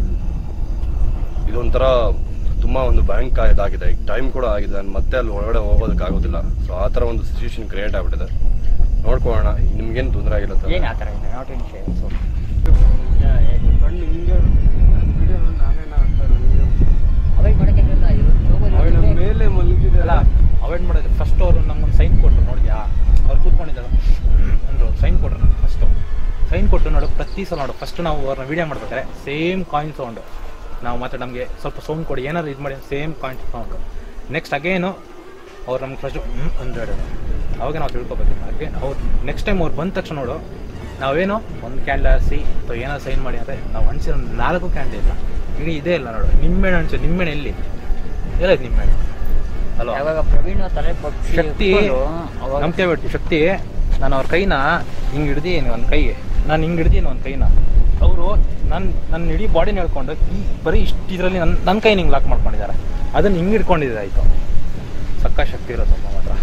ಇದೊಂಥರ ತುಂಬಾ ಒಂದು ಭಯಂಕ ಇದಾಗಿದೆ ಈಗ ಟೈಮ್ ಕೂಡ ಆಗಿದೆ ನಾನು ಮತ್ತೆ ಅಲ್ಲಿ ಒಳಗಡೆ ಹೋಗೋದಕ್ಕೆ ಆಗೋದಿಲ್ಲ ಸೊ ಆ ಥರ ಒಂದು ಸಿಚುವೇಶನ್ ಕ್ರಿಯೇಟ್ ಆಗ್ಬಿಟ್ಟಿದೆ ನೋಡ್ಕೊಳ್ಳೋಣ ನಿಮ್ಗೇನು ತೊಂದರೆ ಆಗಿಲ್ಲ ತಾನೆ? ಏನು ಆ ಥರ ಇಲ್ಲ ನಾಟ್ ಇನ್ ಶೇರ್ ಸೊ ಕಣ್ಣು ಹಿಂಗೆ ವಿಡಿಯೋ ನಾನೇನ ಅಂತ ನನಗೆ ಅವಾಯ್ಡ್ ಮಾಡೋಕ್ಕಾಗಲ್ಲ ಅವಳ ಇವರು ಮೇಲೆ ಮಲಗಿದೆ ಅಲ್ಲ ಅವಾಯ್ಡ್ ಮಾಡೋದು ಫಸ್ಟ್ ಅವರು ನಮ್ಗೊಂದು ಸೈನ್ ಕೊಟ್ಟರು ನೋಡಿದ್ಯಾ ಅವ್ರು ಕೂತ್ಕೊಂಡಿದ್ದಾರೆ ಅಂದರು ಸೈನ್ ಕೊಟ್ಟರು ನನಗೆ ಫಸ್ಟು ಸೈನ್ ಕೊಟ್ಟು ನೋಡು ಪ್ರತಿ ಸಲ ನೋಡು ಫಸ್ಟ್ ನಾವು ಅವ್ರನ್ನ ವೀಡಿಯೋ ಮಾಡ್ಬೇಕಾದ್ರೆ ಸೇಮ್ ಕಾಯಿನ್ ಸೌಂಡು ನಾವು ಮತ್ತೆ ನಮಗೆ ಸ್ವಲ್ಪ ಸೌಂಡ್ ಕೊಡಿ ಏನಾದ್ರು ಇದು ಮಾಡಿ same coin sound next again ಅವ್ರು ನಮ್ಗೆ ಫಸ್ಟ್ ಹ್ಞೂ ಅಂತ ಹೇಳಿದ್ರು ಅವಾಗ ನಾವು ತಿಳ್ಕೊಬೇಕು ಹಾಗೆ ಅವ್ರು ನೆಕ್ಸ್ಟ್ ಟೈಮ್ ಅವ್ರು ಬಂದ ತಕ್ಷಣ ನೋಡು ನಾವೇನೋ ಒಂದು ಕ್ಯಾಂಡಲ್ ಹರಿಸಿ ಅಥವಾ ಏನೋ ಸೈನ್ ಮಾಡಿ ಅಂದರೆ ನಾವು ಅಣಿಸಿರೋ ನಾಲ್ಕು ಕ್ಯಾಂಡಲ್ ಇಲ್ಲ ಇಡೀ ಇದೇ ಇಲ್ಲ ನೋಡು ನಿಂಬೆಹಣ್ಣು ಅಣಿಸು ನಿಂಬೆಹಣ್ಣು ಎಲ್ಲಿ ಎಲ್ಲ ನಿಂಬೆಹಣ್ಣು ಅಲ್ವಾ ಯಾವಾಗ ಪ್ರವೀಣ್ ತಲೆ ಬಗ್ಸಿ ಶಕ್ತಿ ಕೂತ್ಕೊಂಡು ಅವಾಗ ನಂಬಿಕೆ ಬಿಟ್ಟು ಶಕ್ತಿ ನಾನು ಅವ್ರ ಕೈನ ಹಿಂಗ್ ಹಿಡ್ದೀನಿ ಒಂದು ಕೈಗೆ ನಾನು ಹಿಂಗ್ ಹಿಡ್ದೀನಿ ಒಂದು ಕೈನ ಅವರು ನನ್ನ ನನ್ನ ಇಡೀ ಬಾಡಿನ ಹೇಳ್ಕೊಂಡು ಈ ಬರೀ ಇಷ್ಟು ಇದರಲ್ಲಿ ನನ್ನ ನನ್ನ ಕೈ ಹಿಂಗೆ ಲಾಕ್ ಮಾಡ್ಕೊಂಡಿದ್ದಾರೆ ಅದನ್ನ ಹಿಂಗೆ ಹಿಡ್ಕೊಂಡಿದ್ದೆ ಆಯಿತು ಸಕ್ಕ ಶಕ್ತಿ ಇರೋ ಸ್ವಲ್ಪ ಮಾತ್ರ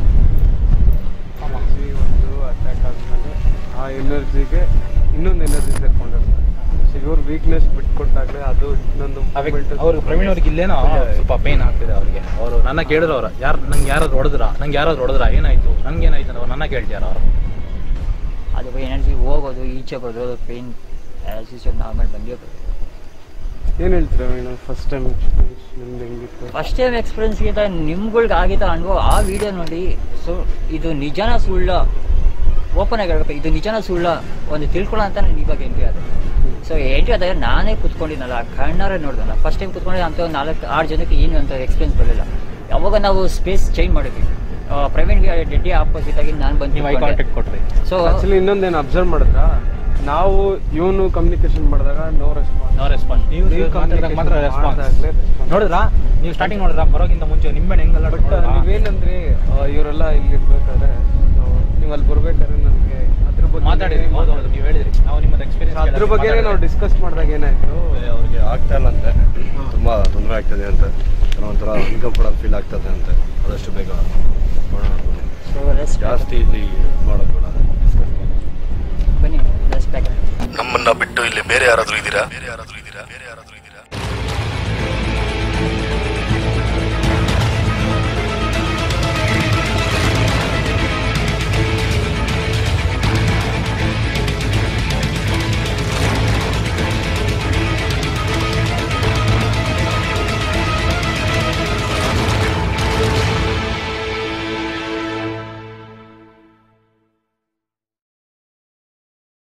ಈ ಒಂದು ಅಟ್ಯಾಕ್ ಆದ್ಮೇಲೆ ಆ ಎನರ್ಜಿಗೆ ಇನ್ನೊಂದು ಎನರ್ಜಿ ಸೇರ್ಕೊಂಡಿರ್ತಾರೆ ಸೊ ಇವ್ರ ವೀಕ್ನೆಸ್ ಬಿಟ್ಕೊಟ್ಟಾಗ್ಲೇ ಅದು ಇನ್ನೊಂದು movement ಅವ್ರಿಗೆ ಪ್ರವೀಣ್ ಅವ್ರಿಗೆ ಇಲ್ಲೇನೋ ಸ್ವಲ್ಪ ಪೇನ್ ಆಗ್ತಿದೆ ಅವ್ರಿಗೆ ಅವರು ನನ್ನ ಕೇಳಿದ್ರು ಅವ್ರು ಯಾರು ನಂಗೆ ಯಾರಾದ್ರು ಹೊಡೆದ್ರ ನಂಗೆ ಯಾರಾದ್ರು ಹೊಡೆದ್ರ ಏನಾಯ್ತು ನಂಗೆ ಏನಾಯ್ತು ಅಂತ ಅವ್ರು ನನ್ನ ಕೇಳ್ತಿಯಾರ ಅವರು ಅದು ಎನರ್ಜಿ ಹೋಗೋದು ಈಚೆ ಬರೋದು ಪೇನ್ ಆಸ್ ಯೂಶಲ್ ನಾರ್ಮಲ್ ಬಂದೇ ಬರುತ್ತೆ ಏನ್ ಹೇಳ್ತೀರಾ ಮೀನು ಫಸ್ಟ್ ಟೈಮ್ ಎಕ್ಸ್ಪೀರಿಯನ್ಸ್ ನಿಮ್ದು ಹೆಂಗಿತ್ತು ಫಸ್ಟ್ ಟೈಮ್ ಎಕ್ಸ್ಪೀರಿಯನ್ಸ್ಗಿಂತ ನಿಮ್ಗಳ್ಗೆ ಆಗಿದ್ದ ಅನುಭವ ಆ ವಿಡಿಯೋ ನೋಡಿ ಸೊ ಇದು ನಿಜನ ಸುಳ್ಳ ಓಪನ್ ಆಗಿ ಹೇಳ್ಬೇಕು ಇದು ನಿಜನ ಸುಳ್ಳ ಒಂದು ತಿಳ್ಕೊಳ್ಳೋ ಅಂತ ನಾನು ಇವಾಗ ಎಂಟ್ರಿ ಆದೆ ಸೊ ಎಂಟ್ರಿ ಆದಾಗ ನಾನೇ ಕುತ್ಕೊಂಡಿದ್ನಲ್ಲ ಕಣ್ಣಾರೆ ನೋಡ್ದಲ್ಲ ಫಸ್ಟ್ ಟೈಮ್ ಕುತ್ಕೊಂಡಿದ್ದೆ ಅಂತ ಒಂದು ನಾಲ್ಕು ಆರು ಜನಕ್ಕೆ ಏನು ಅಂತ ಎಕ್ಸ್ಪೀರಿಯನ್ಸ್ ಬರಲಿಲ್ಲ ಯಾವಾಗ ನಾವು ಸ್ಪೇಸ್ ಚೇಂಜ್ ಮಾಡಿದ್ವಿ ಆ, ಪ್ರವೀಣ್ಗೆ ಡೆಡ್ಡಿ ಆಪೋಸಿಟ್ ಆಗಿ ನಾನು ಬಂದು ನೀವು ಐ ಕಾಂಟ್ಯಾಕ್ಟ್ ಕೊಟ್ರಿ ಸೊ ಆಕ್ಚುಲಿ ಇನ್ನೊಂದೇನು ಅಬ್ಸರ್ವ್ ಮಾಡಿದ್ರ ನಾವು ಇವನು ಕಮ್ಯುನಿಕೇಶನ್ ಮಾಡಿದಾಗ ನೋ ರೆಸ್ಪಾನ್ಸ್ ನೋ ರೆಸ್ಪಾನ್ಸ್ ನೀವು ಮಾತಾಡಿದಾಗ ಮಾತ್ರ ರೆಸ್ಪಾನ್ಸ್ ನೋಡಿದ್ರಾ ನೀವು ಸ್ಟಾರ್ಟಿಂಗ್ ನೋಡಿದ್ರಾ ಬರೋಕ್ಕಿಂತ ಮುಂಚೆ ನಿಂಬೆಹಣ್ಣು ಹೆಂಗಲ್ಲ ಬಟ್ ನೀವೇನಂದ್ರೆ ಆ, ಇವರೆಲ್ಲ ಇಲ್ಲಿ ಇರ್ಬೇಕಾದ್ರೆ ನೀವು ಅಲ್ಲಿ ಬರ್ಬೇಕಾದ್ರೆ ನನಗೆ ಅದ್ರ ಬಗ್ಗೆ ಮಾತಾಡಿದ್ರಿ ಹೌದು ಹೌದು ನೀವು ಹೇಳಿದ್ರಿ ನಾವು ನಿಮ್ಮದು ಎಕ್ಸ್ಪೀರಿಯನ್ಸ್ ಅದ್ರ ಬಗ್ಗೆ ನಾವು ಡಿಸ್ಕಸ್ ಮಾಡಿದಾಗ ಏನಾಯ್ತು ಅವ್ರಿಗೆ ಆಗ್ತಾ ಇಲ್ಲ ಅಂತೆ ತುಂಬಾ ತೊಂದರೆ ಆಗ್ತದೆ ಅಂತ ಏನೋ ಒಂಥರ ಅನ್ಕಂಫರ್ಟಬಲ್ ಫೀಲ್ ಆಗ್ತದೆ ಅಂತೆ ಆದಷ್ಟು ಬೇಗ ಮಾಡೋಣ ಸೊ ರೆಸ್ಟ್ ಜಾಸ್ತಿ ಇಲ್ಲಿ ಮಾಡೋದು ಬೇಡ ಬನ್ನಿ ರೆಸ್ಟ್ ಬ್ಯಾಕ್ ನಮ್ಮನ್ನ ಬಿಟ್ಟು ಇಲ್ಲಿ ಬೇರೆ ಯಾರಾದ್ರೂ ಇದ್ದೀರಾ